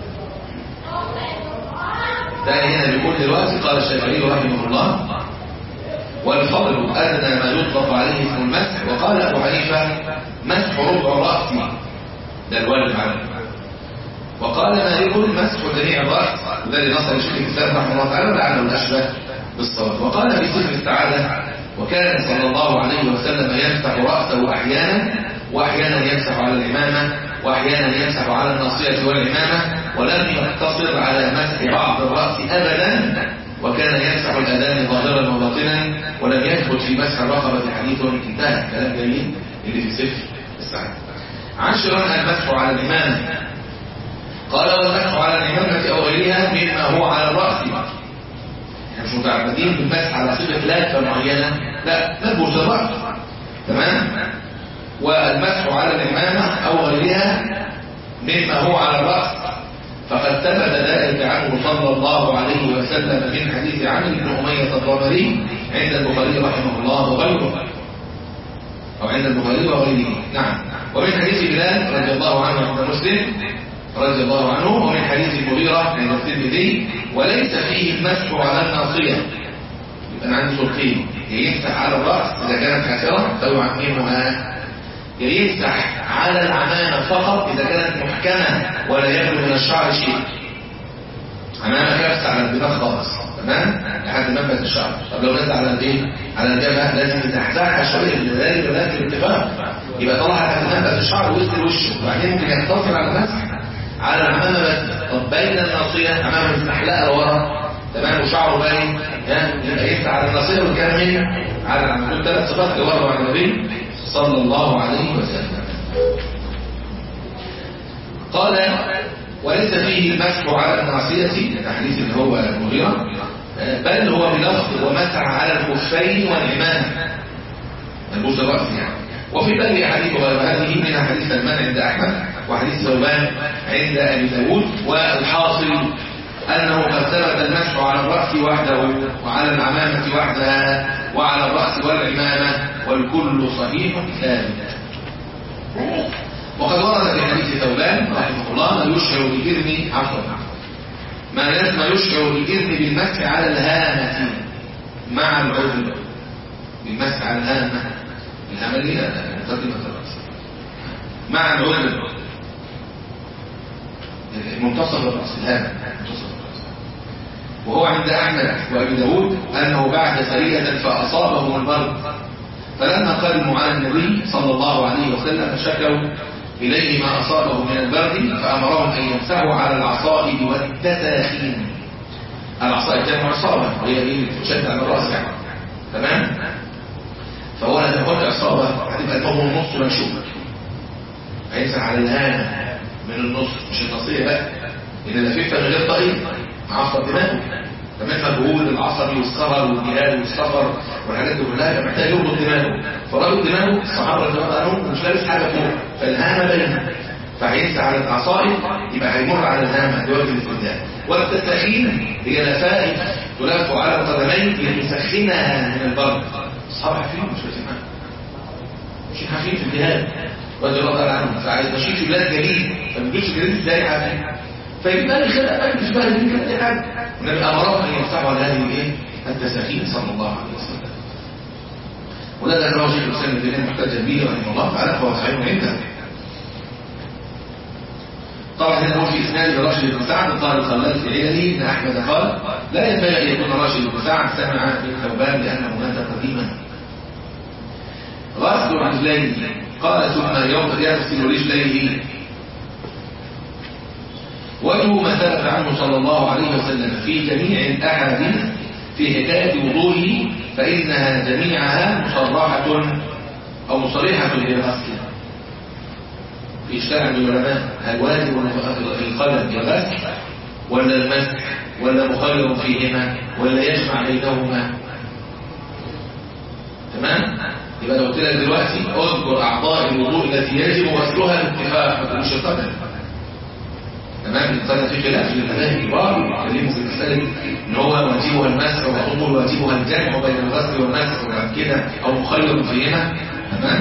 ثاني هنا بيقول دلوقتي قال الشافعي رحمه الله والفضل أدنى ما يطلق عليه اسم المسح وقال أبو حنيفة مسح ربع رأسي ده الواجب عليه وقال مالك مسح جميع الرأس وده اللي نصر الشيخ الإسلام رحمه الله تعالى ولعله الأشبه بالصواب وقال في سفر السعادة وكان صلى الله عليه وسلم يمسح رأسه أحيانا وأحيانا يمسح على الإمامة وأحيانا يمسح على الناصية والإمامة ولم يقتصر على مسح بعض الرأس أبدا وكان يمسح الأذان ظاهرا وباطنا ولم يثبت في مسح الرقبة حديث انتهى كلام جميل اللي في سفر السعادة عشرا المسح على الإمامة قال والمسح على الإمامة أو غيرها مما هو على الرأس احنا مش متعبدين بالمسح على صفة لافة معينة لا نبرز الرأس تمام والمسح على الإمامة أو غيرها مما هو على الرأس فقد ثبت ذلك عنه صلى الله عليه وسلم من حديث عمرو بن أمية الضمري عند البخاري رحمه الله وغيره أو عند البخاري وغيره نعم ومن حديث بلال رضي الله عنه عند مسلم رضي الله عنه ومن حديث المغيرة عند الترمذي وليس فيه المسح على الناصية يبقى أنا عندي صورتين يمسح على الرأس إذا كانت كاسرة فهو عميمها يمسح على العمامة فقط إذا كانت محكمة ولا يخلو من الشعر شيء عمامة كده بس على الدماغ خالص تمام لحد منبت الشعر طب لو نزل على الايه على الجبهة لازم يتحتاجها شوية لذلك لازم اتفاق يبقى طلع لحد منبت الشعر وسط وشه وبعدين ممكن يقتصر على المسح على العمامة بس طب بين الناصية عمامة مستحلقة لورا تمام وشعره باين يبقى يفتح على الناصية ويكمل على العمامة دول ثلاث صفات لورا عن النبي صلى الله عليه وسلم قال وليس فيه المسح على الناصية الحديث اللي هو المغيرة بل هو بلفظ ومسح على الخفين والعمامة البوز الرأس يعني وفي بل حديث غير هذه من حديث سلمان عند أحمد وحديث ثوبان عند أبي داود والحاصل أنه قد ثبت المسح على الرأس وحده وعلى العمامة وحدها وعلى الرأس والعمامة والكل صحيح ثابت وقد ورد في حديث ثوبان رحمه الله ما يشعر بالإذن عفوا ما ما يشعر بالإذن بالمسح على الهامة مع العذر بالمسح على الهامة الهامة دي مقدمة الرأس مع العذر منتصف الرأس الهام منتصف الرأس وهو عند أحمد وأبي داود أنه بعث سرية فأصابهم البرد فلما قدموا على النبي صلى الله عليه وسلم شكوا إليه ما أصابه من البرد فأمرهم أن يمسحوا على العصائب والتساخين العصائب جمع عصابة وهي دي تشد على الرأس يعني تمام فهو لما قلت عصابة هتبقى الأم النص منشوب هيمسح على الهانة من النص مش النصية بقى إن لفيفة من غير طريق معصب دماغه تمام مجهول العصبي والسهر والجهاد والسفر والحاجات دي كلها يبقى محتاج يربط دماغه فربط دماغه الصحابه رضي الله عنهم مش لابس حاجه فوق فالهامه باينه فهينسى على العصائب يبقى هيمر على الهامه دلوقتي الاستخدام والتسخين هي لفائف تلف على القدمين لتسخنها من البرد الصحابه عارفين مش فاهمين مش عارفين في الجهاد رضي الله تعالى عنهم فعايز ماشيين في بلاد جديد فما تجيش جديد ازاي عارفين فيبقى لي خلق بقى مش بقى دي كده حاجه النبي امرهم ان يمسحوا على هذه الايه التساخين صلى الله عليه وسلم وده ده الراجل الانسان الذي محتاج به رحمه الله تعالى فهو صحيح عنده طبعا هنا هو في اسناد راشد بن سعد قال الخلال في علله ان احمد قال لا ينبغي ان يكون راشد بن سعد سمع من ثوبان لانه مات قديما غسل رجليه قال ثم يوم يغسل رجليه وجه ما ثبت عنه صلى الله عليه وسلم في جميع الأحاديث في حكاية وضوئه فإنها جميعها مصرحة أو مصرحة بالغسل في إشكال عند العلماء هل واجب القلم بالغسل ولا المسح ولا مخير فيهما ولا يجمع بينهما تمام يبقى لو قلت لك دلوقتي اذكر اعضاء الوضوء التي يجب غسلها باتفاق ما تقولش القدم تمام القدم في خلاف للمذاهب الكبار يتكلموا في مساله ان هو واجبها المسح ويقول واجبها الجمع بين الغسل والمسح وبعد كده او مخير فيهما تمام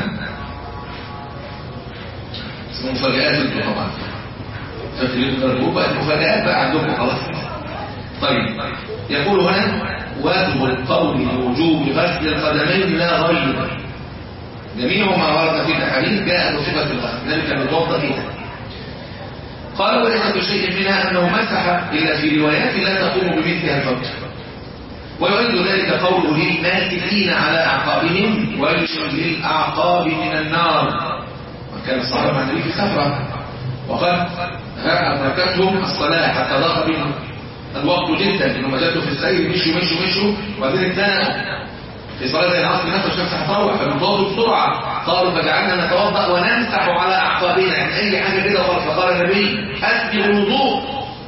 اسمه مفاجآت انتوا طبعا فاكرين الجروب بقى المفاجآت بقى عندكم خلاص طيب يقول هنا واجب القول بوجوب غسل القدمين لا غير جميع ما ورد في الاحاديث جاء بصفه الغسل النبي كان متوضا فيها قال وليس بشيء منها انه مسح الا في روايات لا تقوم بمثلها الفوت ويؤيد ذلك قوله للناسكين على اعقابهم ويشرب للاعقاب من النار وكان الصحابه مع النبي في سفره وقد أدركتهم الصلاة حتى ضاق بهم الوقت جدا انهم وجدوا في السير مشوا مشوا مشوا وبعدين اتزنقوا في صلاة العصر نفسه الشمس هتروح فبنتوضوا بسرعة قالوا فجعلنا نتوضأ ونمسح على أعقابنا يعني أي حاجة كده خلاص فقال النبي أسبغ الوضوء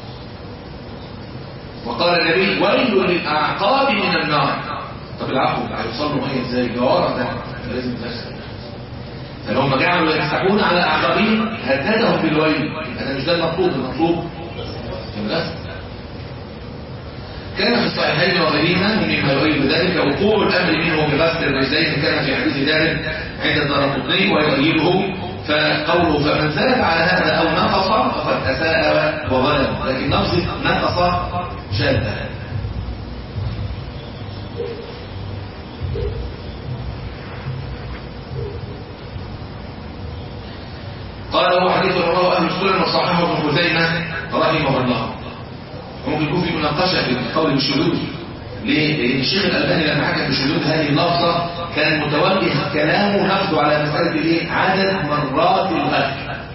وقال النبي ويل للأعقاب من النار طب العفو هيوصلوا مية ازاي جوارة ده لازم تغسل فلهم جعلوا يمسحون على أعقابهم هددهم بالويل هذا مش ده المطلوب المطلوب الغسل كان في الصحيحين وغيرهما مما يؤيد ذلك وقوع الامر منه بغسل الرجلين كان في حديث ذلك عند الدارقطني ويؤيده فقوله فمن زاد على هذا او نقص فقد اساء وظلم لكن لفظ نقص شاذ قال هو حديث رواه اهل السنن وصححه ابن خزيمه رحمه الله ممكن يكون في مناقشة في قول الشذوذ ليه؟ لأن الشيخ الألباني لما حكى بشذوذ هذه اللفظة كان متوجه كلامه نفسه على مسألة الايه؟ عدد مرات الغسل.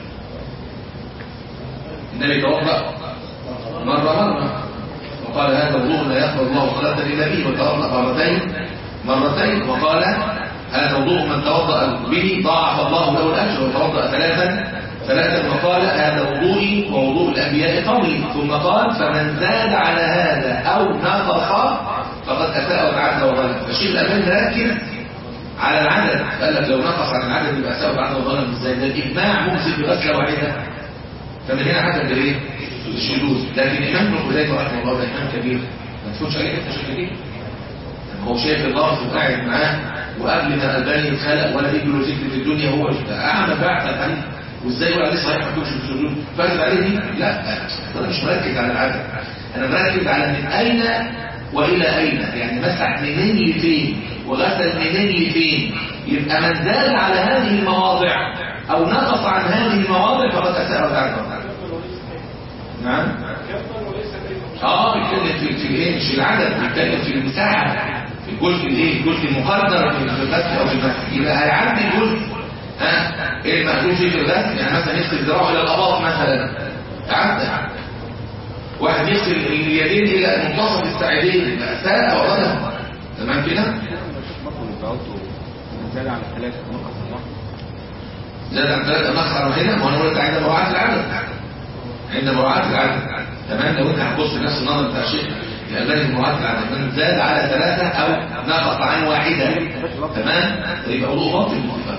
النبي توضأ مرة مرة وقال هذا وضوء لا يقبل الله صلاة إلا به وتوضأ مرتين مرتين وقال هذا وضوء من توضأ به ضاعف الله له الأجر وتوضأ ثلاثا ثلاثا وقال هذا وضوئي ووضوء الأنبياء قولي ثم قال فمن زاد على هذا أو نقص فقد أساء وتعدى وظلم فالشيخ الأمان ركز على العدد قال لك لو نقص عن العدد يبقى أساء وتعدى وظلم ازاي ده الإجماع مجزي بغسلة واحدة فمن هنا عدد الايه؟ الشذوذ لكن الإمام ابن خزيمة رحمه الله ده إمام كبير ما تفوتش عليه حتى شيء كبير هو شايف اللفظ وقاعد معاه وقبل ما الألباني يتخلق ولا يجي له ذكر في الدنيا هو أعمى بعث الحديث وازاي يقول عليه صحيح ما تكونش في السجود فاز عليه دي لا انا مش مركز على العدد انا مركز على من اين والى اين يعني مسح منين لفين وغسل منين لفين يبقى من زاد على هذه المواضع او نقص عن هذه المواضع فقد اساء وتعدى نعم اه بيتكلم في في الايه مش العدد بيتكلم في المساحه في الجزء الايه الجزء المقدر في الغسل او في المسح يبقى هيعدي الجزء ها ايه المأذون فيه في الغسل يعني مثلا يغسل ذراعه الى الاباط مثلا تعدى واحد يغسل اليدين الى منتصف الساعدين يبقى ساء وغلط تمام كده زاد عن ثلاثة نقص الله زاد عن ثلاثة نقص هنا ما انا قلت عند مراعاة العدد عند مراعاة العدد تمام لو انت هتبص نفس النظر بتاع الشيخ الألباني مراعاة العدد من زاد على ثلاثة أو نقص عن واحدة تمام يبقى وضوء باطل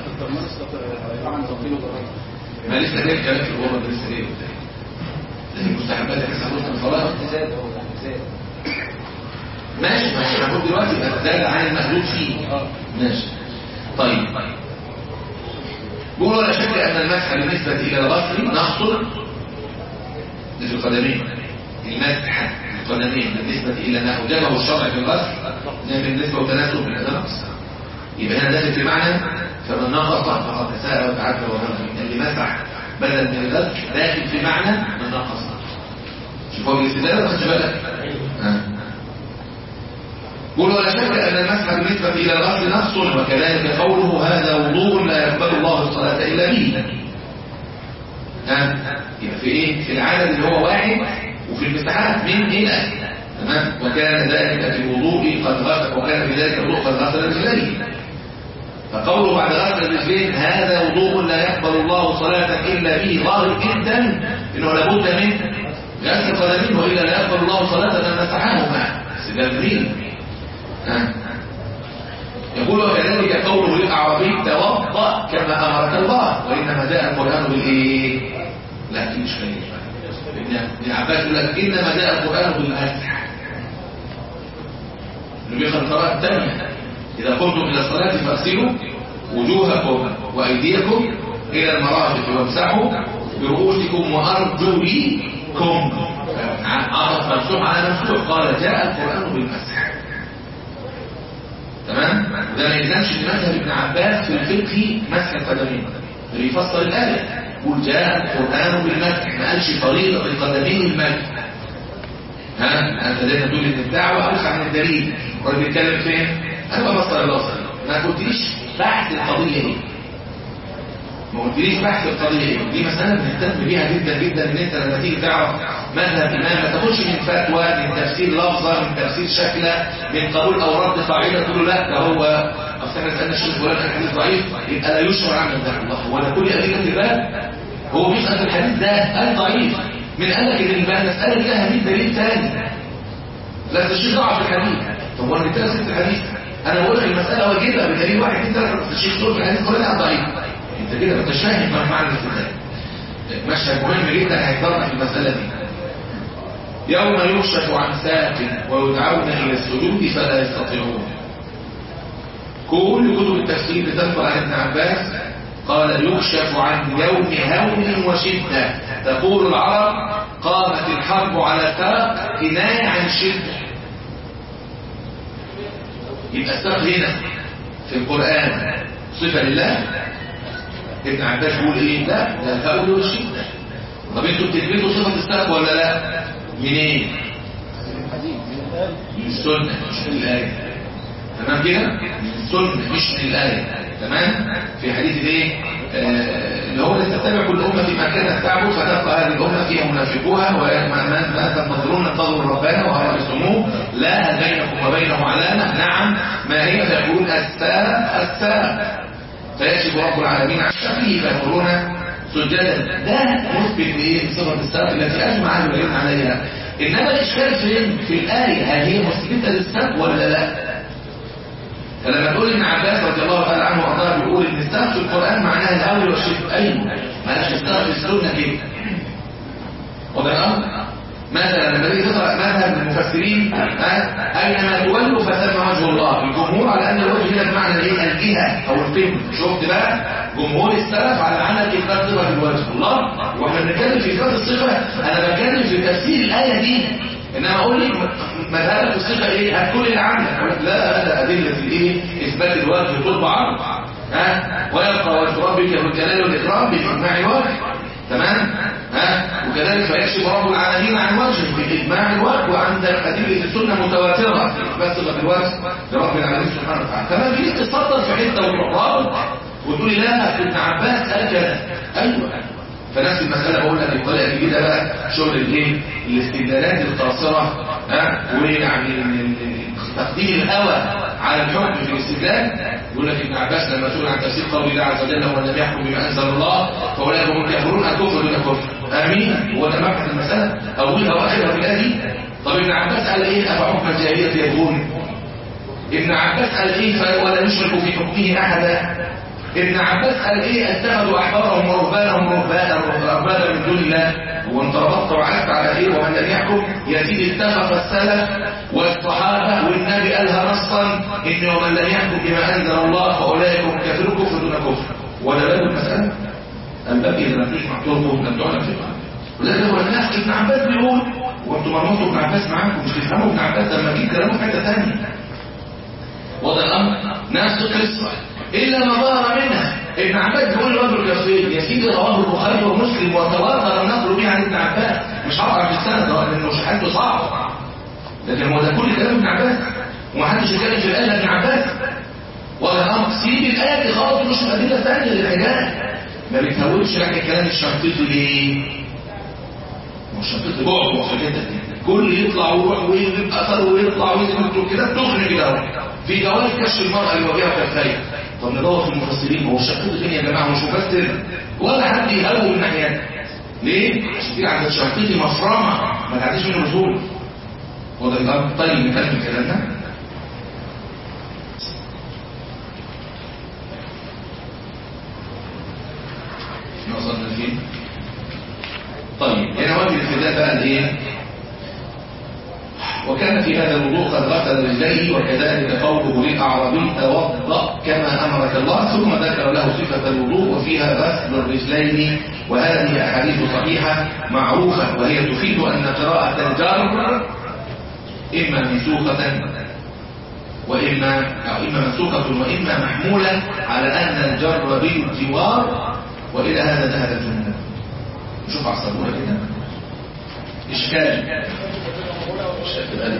ما لسه جاي كلام في الغربة ده لسه جاي لكن مستحبات حسب حسن الصلاة زاد هو زاد ماشي ماشي هنقول دلوقتي بس زاد عن المحدود فيه ماشي طيب بيقولوا ولا شك أن المسح بالنسبة إلى الغسل نقص في القدمين المسح القدمين بالنسبة إلى ما أوجبه الشرع في الغسل ده بالنسبة وتناسب بالنقص يبقى هنا داخل في معنى فمن نقص فقد تساءل وتعدى وغلط اللي مسح بدل من الغسل داخل في معنى من نقص شوف هو الاستدلال ولا خدش بالك؟ آه. قل ولا شك أن المسح بالنسبة إلى الغسل نقص وكذلك قوله هذا وضوء لا يقبل الله الصلاة إلا به ها يبقى في ايه في العدد اللي هو واحد وفي المساحات من الى تمام وكان ذلك في الوضوء قد غسل وكان في ذلك الوضوء قد غسل رجليه فقوله بعد غسل الرجلين هذا وضوء لا يقبل الله صلاة إلا به ظاهر جدا إنه لابد من غسل قدمين وإلا لا يقبل الله صلاة من مسحهما سجدين ها يقول وكذلك قوله للأعرابي توضأ كما أمرك الله وإنما جاء القرآن بالإيه؟ لا دي مش خليل ابن عباس يقول لك إنما جاء القرآن بالمسح اللي بيخرج القراءة الثانية إذا قمتم إلى الصلاة فاغسلوا وجوهكم وأيديكم إلى المرافق وامسحوا برؤوسكم وأرجلكم عرف مفتوح على مفتوح قال جاء القرآن بالمسح تمام وده ما يلزمش ان مذهب ابن عباس في الفقه مسح القدمين اللي يفسر الايه يقول جاء القران بالمسح ما قالش طريقه القدمين المسح ها انت دايما تقول ان الدعوه اوسع من الدليل ولا بيتكلم فين انا بفسر الاصل ما قلتليش بحث القضيه ايه ما قلتليش بحث القضيه ايه دي مساله بنهتم بيها جدا جدا ان انت لما تيجي تعرف مذهب امام ما تاخدش من فتوى من تفسير لفظه من تفسير شكله من قبول او رد قاعده تقول له لا ده هو اصل احنا سالنا الشيخ فلان كان حديث ضعيف يبقى لا يشرع عن ده الله هو انا كل ادله الباب هو بيسال في الحديث ده قال ضعيف من قال لك ان المساله دي لها 100 دليل ثاني لا ده الشيخ ضعف الحديث طب وانا بتدرس في الحديث انا بقول لك المساله واجبه بدليل واحد اثنين ثلاثه الشيخ تقول في الحديث كلها ضعيف انت كده ما انتش فاهم معنى الاستدلال مشهد مهم جدا هيضرنا في المساله دي يوم يكشف عن ساق ويدعون إلى السجود فلا يستطيعون كل كتب التفسير بتنقل عن ابن عباس قال يكشف عن يوم هون وشدة تقول العرب قامت الحرب على ساق كناية عن شدة يبقى الساق هنا في القرآن صفة لله ابن عباس يقول ايه لا ده الهول والشدة طب انتوا بتثبتوا صفة الساق ولا لا منين من السنة مش من الآية تمام كده من السنة مش من الآية تمام في حديث ايه آه اللي هو تتبع كل أمة ما كانت تعبد فتبقى هذه الأمة فيها منافقوها وما تنتظرون انتظروا ربنا وهو يسموه لا بينكم وبينه علامة نعم ما هي فيقولون الساء الساء فيكشف رب العالمين عن شفيه فيقولون سجدا ده مثبت ايه صفه السبب التي اجمع اهل العلم عليها انما الاشكال فين في الايه هل هي مثبته للسبب ولا لا فلما تقول ابن عباس رضي الله تعالى عنه وارضاه بيقول ان السبب في القران معناها الاول والشرك ايوه مالهاش السبب في السنه كده وده الامر مثلا لما تيجي تقرا مذهب المفسرين اينما تولوا فثم وجه الله الجمهور على ان الوجه هنا بمعنى ايه الجهه او القبل شفت بقى جمهور السلف على معنى اثبات صفه الوجه الله واحنا بنتكلم في اثبات الصفه انا بتكلم في تفسير الايه دي انما اقول لك مذهبك في الصفه ايه هات كل اللي عندك اقول لك لا لا ادله الايه اثبات الوجه طول بعرض ها ويبقى وجه ربك ذو الجلال والإكرام بإجماع الوجه تمام ها وكذلك فيكشف رب العالمين عن وجهه بإجماع الوجه وعند أدلة السنة متواترة بس بالوجه لرب العالمين سبحانه وتعالى فما فيش تصدر في حتة وتروح وتقول لي لا ابن عباس قال كذا ايوه فنفس المسألة بقول لك الطريقة الجديدة بقى شغل الايه الاستدلالات القاصرة ها ويعني ال- ال- تقديم الهوى على الحكم في الاستدلال يقول لك ابن عباس لما سئل عن تفسير قول الله عز وجل ومن لم يحكم بما انزل الله فاولئك هم الكافرون الكفر دون كفر امين هو ده مبحث المسألة اولها واخرها في الايه دي طب ابن عباس قال ايه افحكم الجاهلية يبغون ابن عباس قال ايه ف- ولا يشرك في حكمه احدا ابن عباس قال ايه اتخذوا احبارهم ورهبانهم رهبانا رهبانا من دون الله وانت ربطت وعدت على ايه ومن لم يحكم يزيد اتفق السلف والصحابه والنبي قالها نصا ان ومن لم يحكم بما انزل الله فاولئك هم كافرون كفر دون كفر ولا باب المساله الباب اذا لم تجمع طرقه لم تعلم فقه ولكن هو الناس ابن عباس بيقول وانتم مرمطوا ابن عباس معاكم مش تفهموا ابن عباس لما جيت كلامه في حته ثانيه وضع الأمر نفس القصة إلا ما ظهر منها ابن عباس بيقول رجل يصير يا سيدي رواه البخاري ومسلم وتواتر النقل به عن ابن عباس مش هقرا في السند ده لأنه مش حد صعب لكن هو ده كل كلام ابن عباس ومحدش يتكلم في الآية ابن عباس ولا الأمر سيب الآية دي خالص مش أدلة ثانية للحجاج ما بيتهولش لك الكلام الشنقيطي ليه؟ ما هو الشنقيطي بعد وفي كده كل يطلع ويروح ويجيب اثر ويطلع ويجيب كده بتخرج كده اهو في جواز كشف المرأة اللي وجهها كفاية طب ندور في المفسرين هو الشقيق فين يا جماعة مش مفسر ولا حد يهوي من ناحية ليه؟ عشان كده عند الشقيقي مفرمة ما تعديش منه رسول وده الأمر طيب نكمل كلامنا احنا وصلنا لفين؟ طيب هنا وجه الخلاف بقى الايه؟ وكان في هذا الوضوء قد غسل رجليه وكذلك قوله للأعرابي توضأ كما أمرك الله ثم ذكر له صفة الوضوء وفيها غسل الرجلين وهذه أحاديث صحيحة معروفة وهي تفيد أن قراءة الجر إما منسوخة وإما أو إما منسوخة وإما محمولة على أن الجر بالجوار وإلى هذا ذهب الجمهور شوف على الصبورة كده إشكال إشكال الألف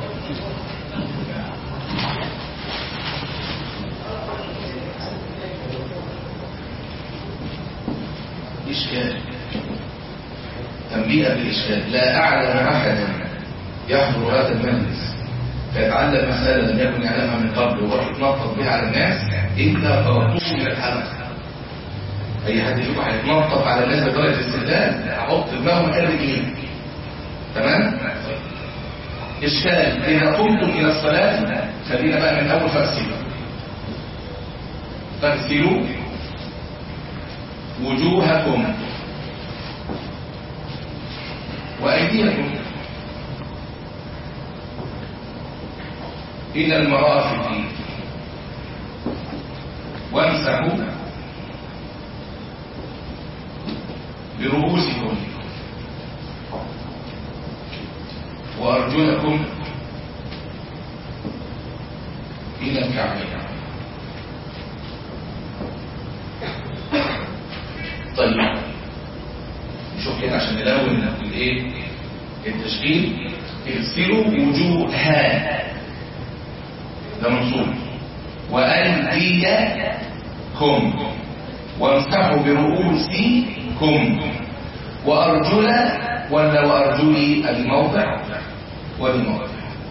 إشكال تنبيه بالإشكال لا أعلم أحدا يحضر هذا المجلس فيتعلم مسألة لم يكن يعلمها من قبل ويروح يتنطط بها على الناس إلا طردوه من الحلقة أي حد فيكم هيتنطط على الناس بدرجة استدلال أحط دماغهم قد إيه تمام؟ إشكال إذا قمتم إلى الصلاة خلينا بقى من أول فاغسلوا فاغسلوا وجوهكم وأيديكم إلى المرافق وامسحوا برؤوسكم وأرجلكم إلى الكعبين طيب نشوف كده عشان نلون الايه التشكيل اغسلوا وجوهها ده منصوب وأيديكم وامسحوا برؤوسكم وأرجلا ولا وأرجلي الموضع والموضع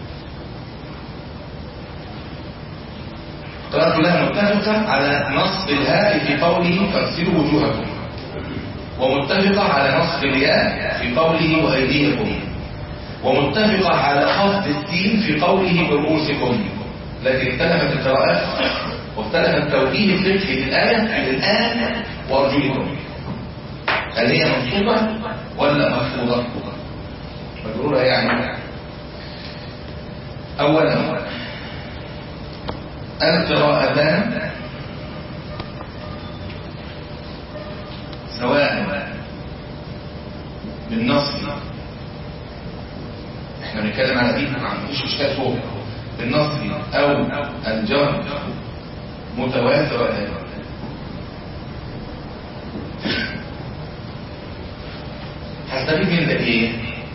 قرأت لها متفقة على نصب الهاء في قوله فاغسلوا وجوهكم ومتفقة على نصب الياء في قوله وأيديكم ومتفقة على خفض السين في قوله برؤوسكم لكن اختلفت القراءات واختلف التوجيه الفقهي للآية الآن وأرجلكم هل هي منصوبة ولا مخفوضة مجرورة يعني أولا القراءتان سواء بالنص احنا بنتكلم على دي ما عندوش اشكال فوق بالنص او الجر متواترة هستفيد من ده ايه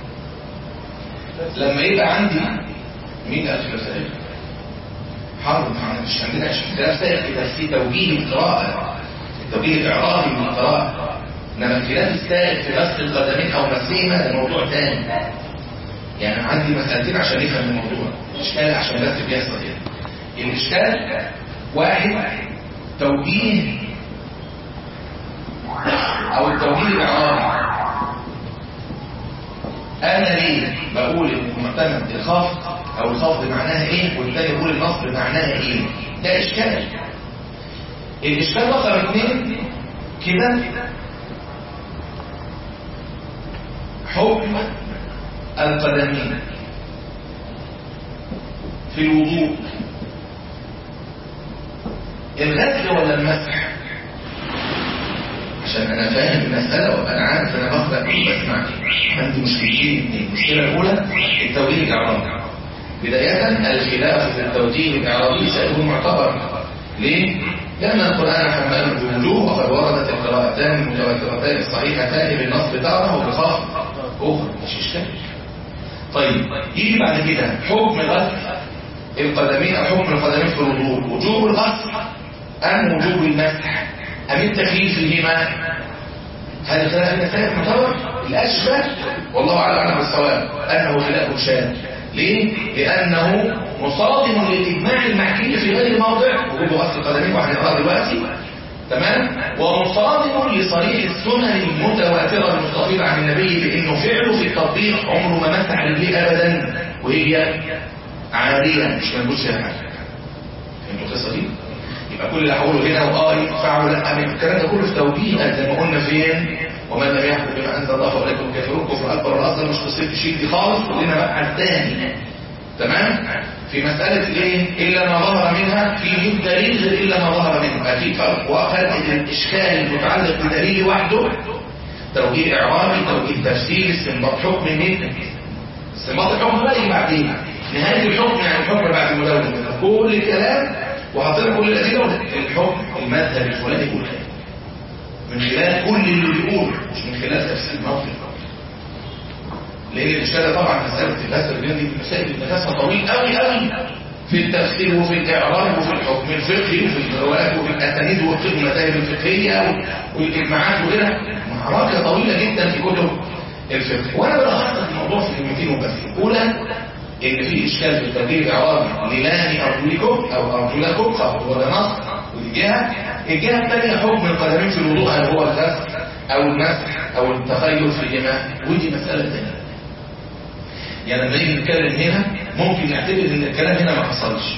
لما يبقى عندي مين قال في مسائل حرب مش عندنا اختلاف سائر في تفسير توجيه القراءة التوجيه الإعرابي من القراءة إنما الخلاف السائر في غسل القدمين أو مسيمة ده موضوع تاني يعني أنا عندي مسألتين عشان يفهم الموضوع الإشكال عشان بس بيحصل كده الإشكال واحد توجيه أو التوجيه الإعرابي أنا ليه بقول المعتمد الخفض أو الخفض معناها إيه والتاني يقول النصب معناها إيه ده إشكال الإشكال رقم اثنين كده حكم القدمين في الوضوء الغسل ولا المسح عشان انا فاهم المسألة وانا عارف انا بقرأ ايه بسمع عندي مشكلتين اثنين المشكلة الاولى التوجيه الاعرابي بداية الخلاف في التوجيه الاعرابي سائل معتبر ليه؟ لأن القرآن حمل بوجوه وقد وردت القراءتان المتواترتان الصحيحتان بالنص تارة وبخاف أخرى مش إشكال طيب يجي بعد كده حكم غسل القدمين أو حكم القدمين في الوضوء وجوب الغسل أم وجوب المسح أم التخليل فيهما هل خلاف المسائل معتبر الأشبه والله أعلم بالصواب أنه خلاف شاذ ليه؟ لأنه مصادم للإجماع المحكي في غير موضع وجوب غسل القدمين وهنقرأ دلوقتي تمام ومصادم لصريح السنن المتواترة المستفيضة عن النبي بأنه فعله في التطبيق عمره ما مسح رجليه أبدا وهي عارية مش منبوش فيها حاجة فهمتوا القصة دي؟ يبقى كل اللي هقوله هنا وآه يدفعوا لا من الكلام ده كله في توجيهات زي ما قلنا فين ومن لم يحكم بما أنزل الله فأولئك هم كافرون كفر أكبر والأصغر مش قصة الشيء دي خالص كلنا بقى الثاني تمام في مسألة ايه إلا ما ظهر منها في دليل غير إلا ما ظهر منه أكيد فرق وفرق الإشكال المتعلق بدليل وحده توجيه إعرابي توجيه تفسير استنباط حكم من استنباط الحكم بقى يجي بعدين نهاية الحكم يعني الحكم بعد المدونة كل الكلام وهطلع كل الأدلة الحكم المذهب الفلاني يقول كده من خلال كل اللي بيقول مش من خلال تفسير موقف لان الاشكال طبعا مساله الغسل البيان دي مسائل نفسها طويل قوي قوي في التفسير وفي الاعراب وفي الحكم الفقهي وفي الروايات وفي الاسانيد وفي المذاهب الفقهيه والاجماعات وغيرها معركه طويله جدا في كتب الفقه وانا بلخص الموضوع في كلمتين وبس الاولى ان في اشكال في التوجيه الاعرابي للام ارجلكم او ارجلكم خط ولا نص ودي جهه الجهه الثانيه حكم القدمين في الوضوء هل هو الغسل او المسح او التخيل في الجماع ودي مساله ثانيه يعني لما نيجي نتكلم هنا ممكن نعتبر ان الكلام هنا ما حصلش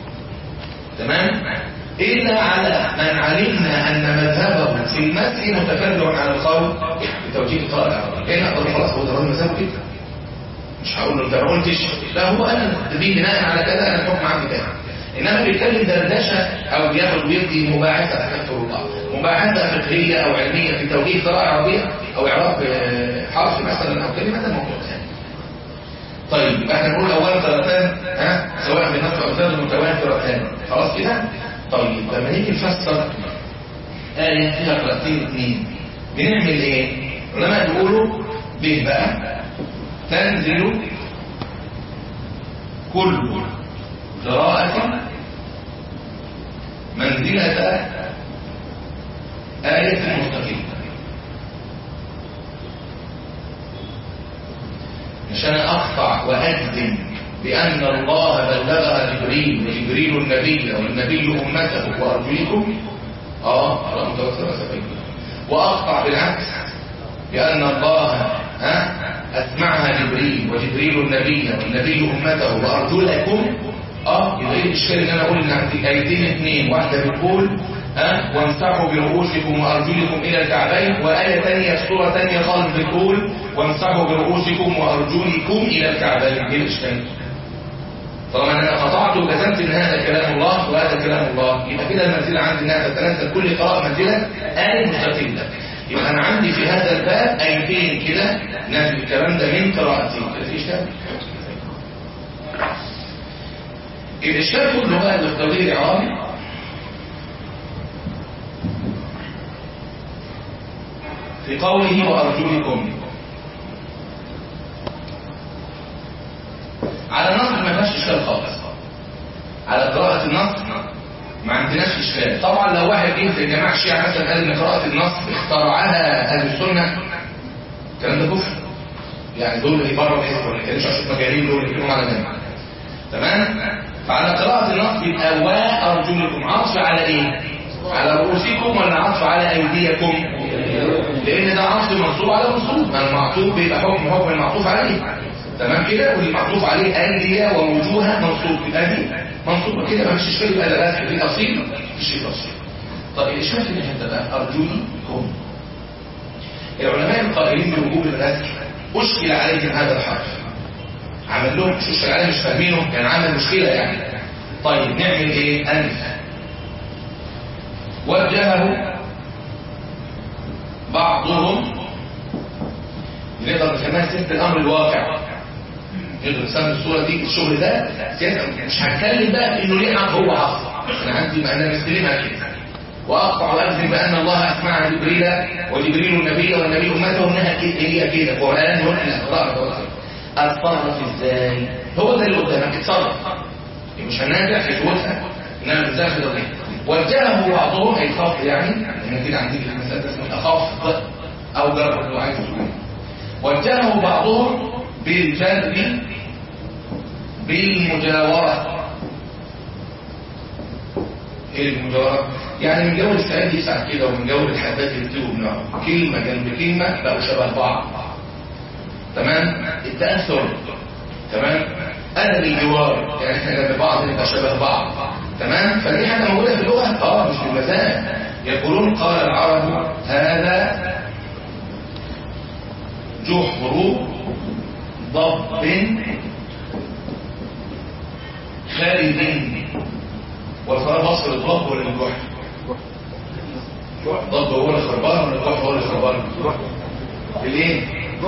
تمام الا على من علمنا ان مذهبه في المسح متفرع على القول بتوجيه القراءه هنا اقول خلاص هو ده راجل مذهبه كده مش هقول له انت ما قلتش لا هو انا دي بناء على كذا انا الحكم عندي كده انما بيتكلم دردشه او بياخد ويدي مباحثه استغفر الله مباحثه فقهيه او علميه في توجيه قراءه عربيه او اعراب حرف مثلا او كلمه ده موضوع ثاني طيب احنا نقول اولا قراءتان ها سواء بنص او زاد متواترتان خلاص كده طيب لما نيجي نفسر آية فيها قراءتين اثنين بنعمل ايه؟ العلماء بيقولوا به بقى تنزل كل قراءة منزلة آية مستقيمة عشان أقطع وأجزم بأن الله بلغها جبريل وجبريل النبي والنبي أمته وأرجلكم آه على متوسطة سبيل وأقطع بالعكس بأن الله ها أسمعها جبريل وجبريل النبي والنبي أمته وأرجلكم اه يبقى ايه الاشكال ان انا اقول ان عندي ايتين اثنين واحده بتقول ها وامسحوا برؤوسكم وارجلكم الى الكعبين وايه ثانيه في سوره ثانيه خالص بتقول وامسحوا برؤوسكم وارجلكم الى الكعبين ايه الاشكال طالما انا قطعت وجزمت ان هذا كلام الله وهذا كلام الله يبقى كده المنزله عندي انها تتنزل كل قراءه منزله ايه مستقله يبقى انا عندي في هذا الباب ايتين كده نازل الكلام ده من قراءتين كده في اشكال الإشكال كله بقى اللي في التوجيه الإعرابي في قوله وأرجلكم عندناش اشكال خالص على قراءة النص ما عندناش اشكال طبعا لو واحد جه في الجماعة الشيعة مثلا قال ان قراءة النص اخترعها اهل السنة الكلام ده كفر يعني دول اللي بره الحزب ولا كانش عشان مجانين دول اللي بيقولوا على جنب تمام فعلى قراءة النص يبقى وارجلكم عطف على ايه على رؤوسكم ولا عطف على ايديكم لان ده عطف منصوب على منصوب ما المعطوف بيبقى حكم حكم المعطوف عليه تمام كده والمعطوف عليه انديه ووجوه منصوب يبقى دي منصوبه كده ما فيش اشكال يبقى ده بس في اصيل مفيش شيء اصيل طب الاشكال في الحته بقى ارجلكم العلماء القائلين بوجوب الغسل اشكل عليهم هذا الحرف عمل لهم مش اشكل عليهم مش فاهمينه كان عمل مشكله يعني طيب نعمل ايه انف وجهه بعضهم نقدر نسميها سياسه الامر الواقع نقدر نسمي الصوره دي الشغل ده سياسه مش هتكلم بقى انه ليه حق هو حق انا عندي ما انا مستلمها كده واقطع واجزم بان الله اسمع جبريل وجبريل النبي والنبي امته انها كده هي كده قران ولا اقرا اتصرف ازاي هو ده اللي قدامك اتصرف مش هنرجع في شروطها انما بتاخد ايه وجهه بعضهم اي خاف يعني ان كده عندي المساله ده اسمها خفض او جرب لو عايز تقول وجهه بعضهم بالجذب بالمجاوره ايه المجاوره يعني من جو السعيد يسعد كده ومن جو الحداد يكتبوا بنوع كلمه جنب كلمه بقوا شبه بعض تمام التاثر تمام انا بالجوار يعني احنا جنب بعض نبقى شبه بعض تمام فدي حاجه موجوده في اللغه اه مش في المزاج يقولون قال العرب هذا جحر ضب خالد والفرق مصر الضب ولا الجحر ضب هو اللي خربان ولا الجحر هو اللي خربان الايه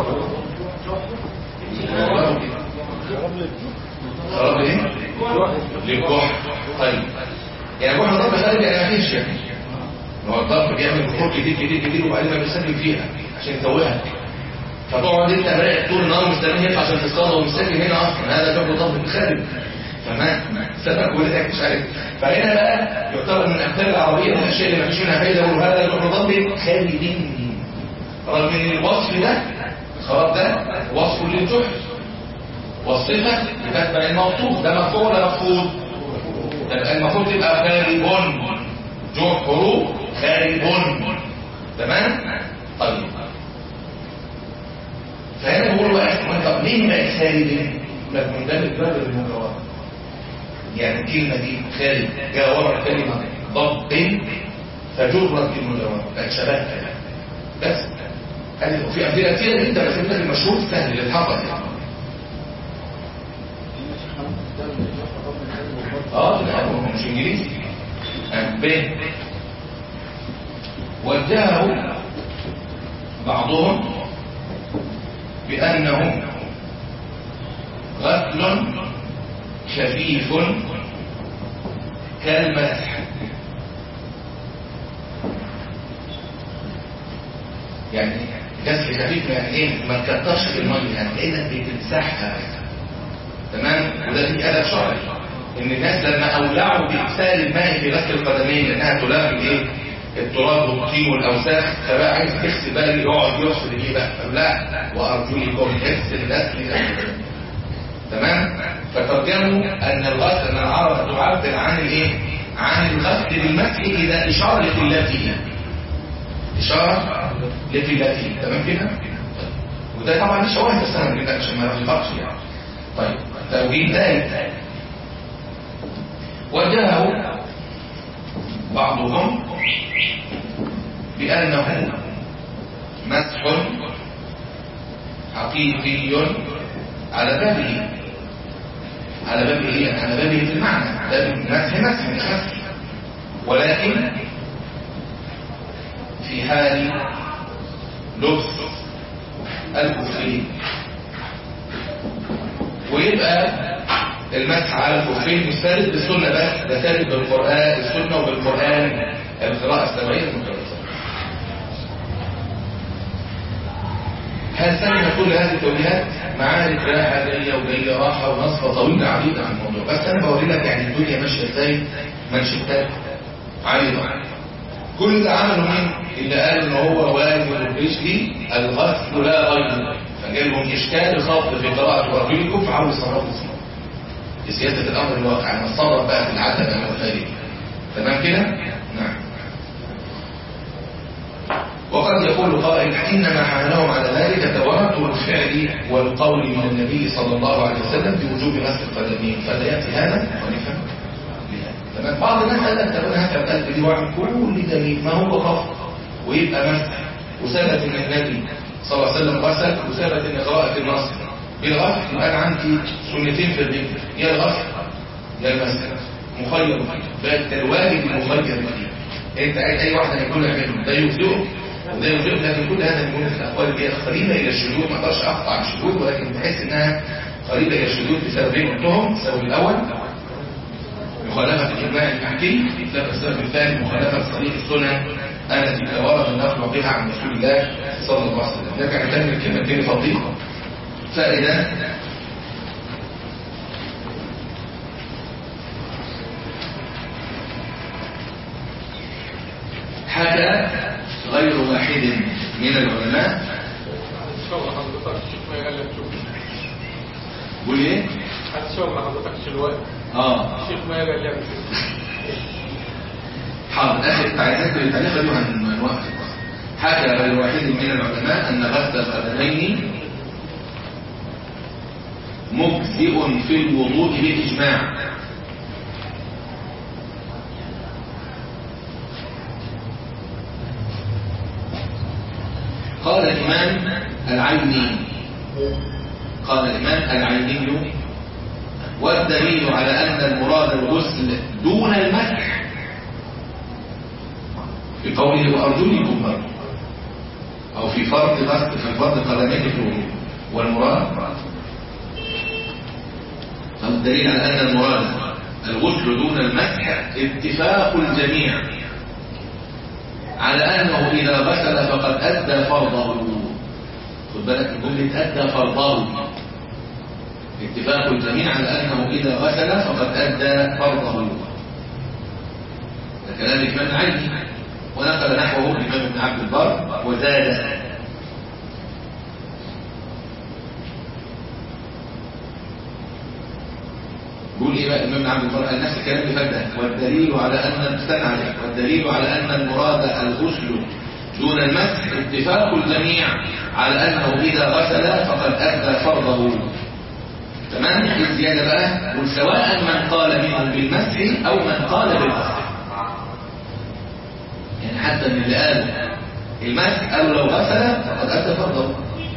خراب ايه للجحر طيب يعني جحر ضب خالد يعني ما فيش يعني هو الضب بيعمل بخور كتير كتير كتير وبعدين ما بيسلم فيها عشان يتوهها فتقعد انت رايح طول النهار مستني يطلع عشان تصطاد ومستني هنا اصلا هذا جحر ضب خارج تمام سبق ولدك مش عارف فهنا بقى يعتبر من امثال العربيه من الاشياء اللي ما فيش منها فايده يقولوا هذا جحر ضب خالد رغم ان الوصف ده الخراب ده وصف للجحر والصفه بتتبع الموصوف ده مفعول ولا مفعول ده المفروض تبقى خارب جحر خارب تمام طيب فهنا بقول بقى طب ليه بقى خارج من ده الباب المجاورة يعني الكلمة دي خارج جاورة كلمة ضب فجرت المجاورة بقت شبهها بس هذه وفي أمثلة كثيرة جدا بس انت المشهور سهل للحقق يعني. اه لا هو مش انجليزي ب وجهه بعضهم بأنه غسل خفيف كالمسح يعني غسل خفيف يعني ايه ما تكترش في الميه يعني كانك بتمسحها تمام وده في ادب شرعي ان الناس لما اولعوا باغسال الماء في غسل القدمين لانها تلام الايه التراب والطين والاوساخ فبقى عايز تغسل بقى يقعد يغسل ايه بقى لا وارجلكم اغسل غسل تمام فترجموا ان الغسل ان العرب تعبر عن الايه عن الغسل بالمسح اذا اشاره لقلته اشاره لقلته تمام كده وده طبعا مش شواهد بس انا بقول عشان ما يغلطش يعني طيب توجيه ثالث وجهه بعضهم بأنه مسح حقيقي على بابه على بابه ايه؟ على بابه في المعنى باب مسح مسح مش مسح ولكن في حال لبس الكفرين ويبقى المسح على الكفرين مش ثابت بالسنة بس ده ثابت بالقرآن السنة وبالقرآن القراءة السمعية المكررة هل سمع كل هذه التوجيهات معارك رايحه جايه وجايه راحه ونصفه طويله عريضه عن الموضوع بس انا بوري لك يعني الدنيا ماشيه ازاي منشتات عريضه كل ده عمله مين اللي قال ان هو واجب الرجل الغسل لا غير فجالهم اشكال خاص في قراءه ورجلكم فعاوز يصرفوا اسمه في سياسه الامر الواقع انا اتصرف بقى في العتبه والخارج تمام كده نعم وقد يقول قائل انما حملهم على ذلك تواتر الفعل والقول من النبي صلى الله عليه وسلم بوجوب غسل القدمين فلا ياتي هذا ونفهم تمام بعض الناس قال لك طب انا هكتب قلب دي واعمل كل دليل ما هو خف ويبقى مسح وثبت ان النبي صلى الله عليه وسلم غسل وثبت ان قراءه النص بالغسل يبقى انا عندي سنتين في الدين يا الغسل يا المسح مخير فيه فالواجب المخير فيه انت عايز اي واحده يكون يعمله ده يبدئه وده يبدئه لكن كل هذا يكون في الاقوال اللي هي قريبه الى الشذوذ ما اقدرش اقطع عن الشذوذ ولكن بحس انها قريبه الى الشذوذ بسببين قلتهم السبب الاول مخالفة الإجماع التحكيم السبب الثاني مخالفة صريح السنة التي ورد النقل بها عن رسول الله صلى الله عليه وسلم لكن نكمل الكلمتين فضيلة فائدة حكى غير واحد من العلماء شغل حضرتك الشيخ ما يقال لك شوف قول ايه؟ هتشغل حضرتك الوقت اه الشيخ ما يقال لك حاضر اخر التعليقات التعليقه دي هنوقف حكى غير واحد من العلماء ان غسل القدمين مجزئ في الوضوء بالاجماع قال الامام العيني قال الامام العيني والدليل على ان المراد الغسل دون المسح في قوله وارجلكم برضه او في فرض غسل في فرض قدمين في الوضوء والمراد الدليل على ان المراد الغسل دون المسح اتفاق الجميع على انه اذا غسل فقد ادى فرضه خد بالك من جمله ادى فرضه اتفاق الجميع على انه اذا غسل فقد ادى فرضه ده كلام الامام العيني ونقل نحوه الإمام ابن عبد البر وزاد بيقول ايه بقى الإمام ابن عبد البر قال نفس الكلام اللي فات ده والدليل على أن استنى عليه والدليل على أن المراد الغسل دون المسح اتفاق الجميع على أنه إذا غسل فقد أدى فرضه تمام الزيادة بقى قل سواء من قال منهم بالمسح أو من قال بالغسل يعني حتى من اللي قال المسح قالوا لو غسل فقد أدى فرضه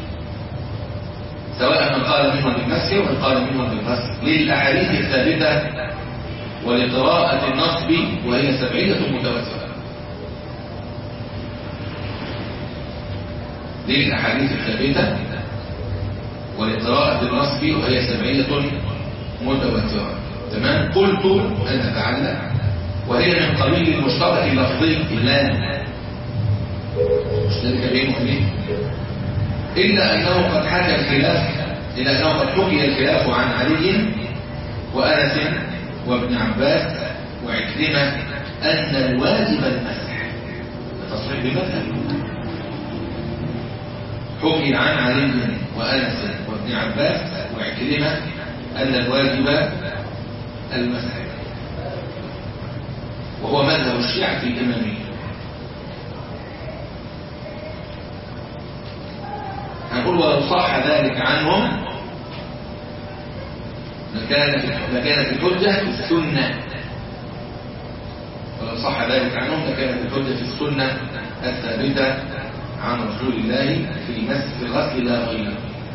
سواء من قال منهم بالمسح ومن قال منهم بالغسل للأحاديث الثابتة ولقراءة النصب وهي سبعية متواترة للأحاديث الثابتة ولقراءة النصب وهي سبعية متواترة تمام قلت أن أتعلم وهي من قبيل المشترك اللفظي اللام مش ذلك بينه وبين إلا أنه قد حكى الخلاف إلا أنه قد حكي الخلاف عن علي وأنس وابن عباس وعكرمة أن الواجب المسح تصريح بمذهب حكي عن علي وأنس وابن عباس وعكرمة أن الواجب المسح وهو مذهب الشيعة في الإمامية هنقول ولو صح ذلك عنهم لكانت لكانت الحجة في السنة ولو صح ذلك عنهم لكانت الحجة في السنة الثابتة عن رسول الله في مسح الغسل لا غيره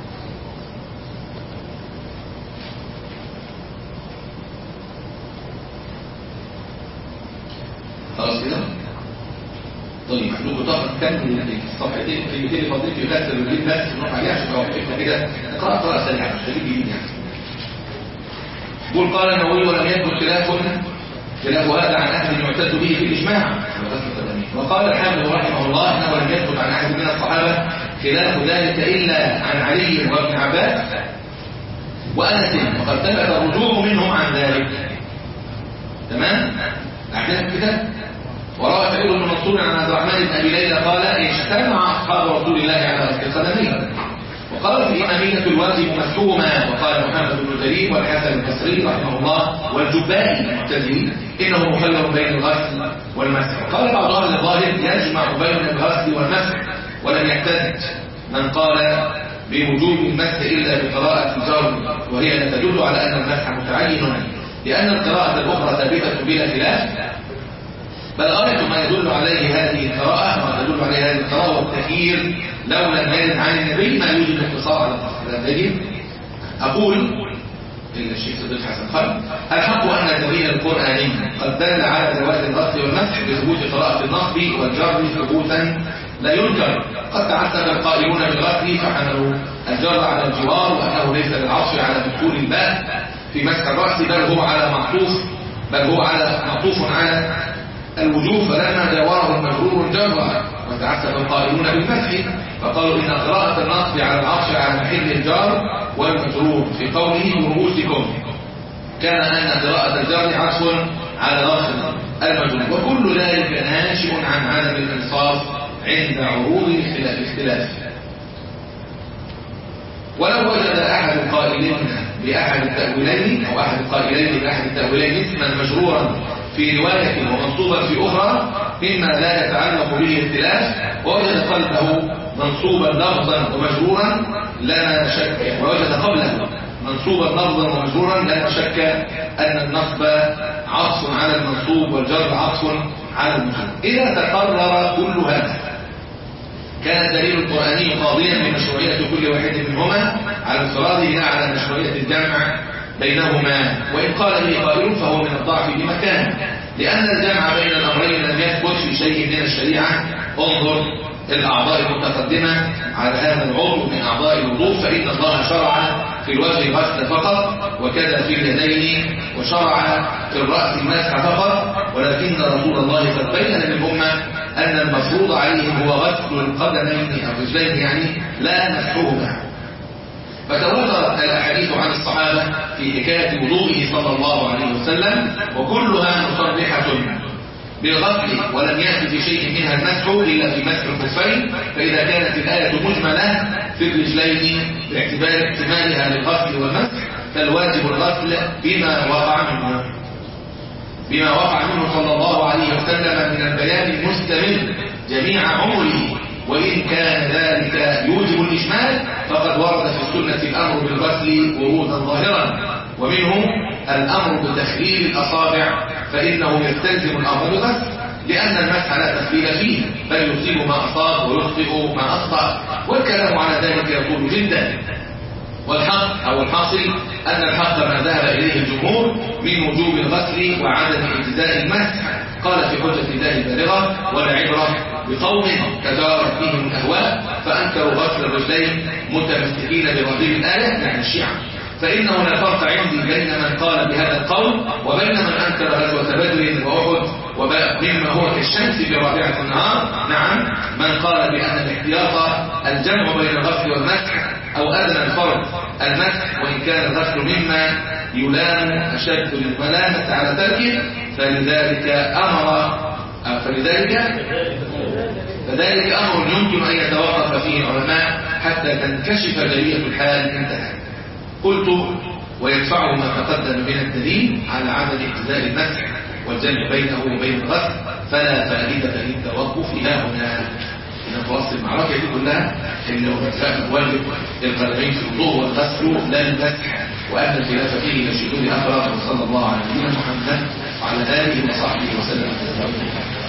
خلاص كده طيب محلوب بطاقة كمل الصفحتين الكلمتين اللي فاضلين في غسل الرجلين بس نروح عليها عشان توقفنا كده نقرأ قراءة سريعة مش خليك جديد يعني يقول قال النووي ولم يكن خلاف خلاف هذا عن أهل يعتد به في الإجماع وقال الحامل رحمه الله الله انه لم يثبت عن احد من الصحابه خلاف ذلك الا عن علي وابن عباس وانس وقد ثبت الرجوع منهم عن ذلك تمام اعجاز الكتاب وروى سعيد بن منصور عن عبد الرحمن بن ابي ليلى قال اجتمع اصحاب رسول الله على غسل القدمين وقال في إمامية الواجب مفهوما وقال محمد بن جرير والحسن البصري رحمه الله والجبائي المعتزلي إنه مخير بين الغسل والمسح وقال بعض أهل الظاهر يجمع بين الغسل والمسح ولم يعتد من قال بوجوب المسح إلا بقراءة الجر وهي لا تدل على أن المسح متعين لأن القراءة الأخرى ثابتة بلا خلاف بل غاية ما يدل عليه هذه القراءة ما يدل عليه هذه القراءة والتخيير لو لم يرد عن النبي ما يوجد الاقتصار على التصحيح يجب أقول الشيخ صديق حسن قال الحق أن الدليل القرآني قد دل على جواز الغسل والمسح بثبوت قراءة النصب والجر ثبوتا لا ينكر قد تعسف القائلون بالغسل فحملوا الجر على الجوار وأنه ليس للعطف على دخول الباء في مسح الرأس بل هو على معطوف بل هو على معطوف على الوجوب فلما جاوره المجرور جرى وتعسف القائلون بالمسح فقالوا إن قراءة النصب على العطف على محل الجار والمجرور في قوله برؤوسكم كان أن قراءة الجار عطف على لفظ المجرور وكل ذلك ناشئ عن عدم الإنصاف عند عروض الاختلاف ولو وجد أحد القائلين بأحد التأويلين أو أحد القائلين بأحد التأويلين اسما مجرورا في رواية ومنصوبا في أخرى مما لا يتعلق به اختلاف ووجد قلبه منصوبا لفظا ومجرورا لا شك ووجد قبله منصوبا لفظا ومجرورا لا شك أن النصب عطف على المنصوب والجر عطف على المجرور إذا تقرر كل هذا كان الدليل القرآني قاضيا بمشروعية كل واحد منهما على انفراده لا على مشروعية الجمع بينهما وإن قال به قائل فهو من الضعف بمكان لأن الجمع بين الأمرين لم يثبت في شيء من الشريعة انظر الأعضاء المتقدمة على هذا العضو من أعضاء الوضوء فإن الله شرع في الوجه غسل فقط وكذا في اليدين وشرع في الرأس المسح فقط ولكن رسول الله قد بين للأمة أن المفروض عليهم هو غسل القدمين أو الرجلين يعني لا مسحهما فتواترت الأحاديث عن الصحابة في حكاية وضوئه صلى الله عليه وسلم وكلها مصرحة بالغسل ولم يأتي في شيء منها المسح إلا في مسح الخفين فإذا كانت الآية مجملة في الرجلين باعتبار احتمالها للغسل والمسح فالواجب الغسل بما وقع منه بما وقع منه صلى الله عليه وسلم من البيان المستمر جميع عمره وإن كان ذلك يوجب الإجمال فقد ورد في السنة الأمر بالغسل ورودا ظاهرا ومنه الأمر بتخليل الأصابع فإنه يستلزم الأمر بالغسل لأن المسح لا تخليل فيه بل يصيب ما أصاب ويخطئ ما أخطأ والكلام على ذلك يطول جدا والحق أو الحاصل أن الحق ما ذهب إليه الجمهور من وجوب الغسل وعدم اجتزاء المسح قال في حجة الله البالغة ولا عبرة بقوم تجارت فيهم الأهواء فأنكروا غسل الرجلين متمسكين بظاهر الآية يعني الشيعة فإنه لا فرق عندي بين من قال بهذا القول وبين من أنكر غزوة بدر وأحد ومما هو كالشمس في رابعة النهار نعم من قال بأن الاحتياط الجمع بين الغسل والمسح أو أدنى الفرق المسح وإن كان الغسل مما يلام أشد الملامة على تركه فلذلك أمر فلذلك فذلك أمر يمكن أن يتوقف فيه العلماء حتى تنكشف جلية الحال انتهى قلت ويدفعه ما تقدم من الدليل على عدم اقتداء المسح والجمع بينه وبين الغسل فلا فائدة للتوقف ها هنا إن خلاص المعركة دي كلها اللي هو اتفاق واجب القدمين في الوضوء والغسل لا المسح وأن الخلاف فيه لشدود أفراد صلى الله عليه وسلم محمد وعلى آله وصحبه وسلم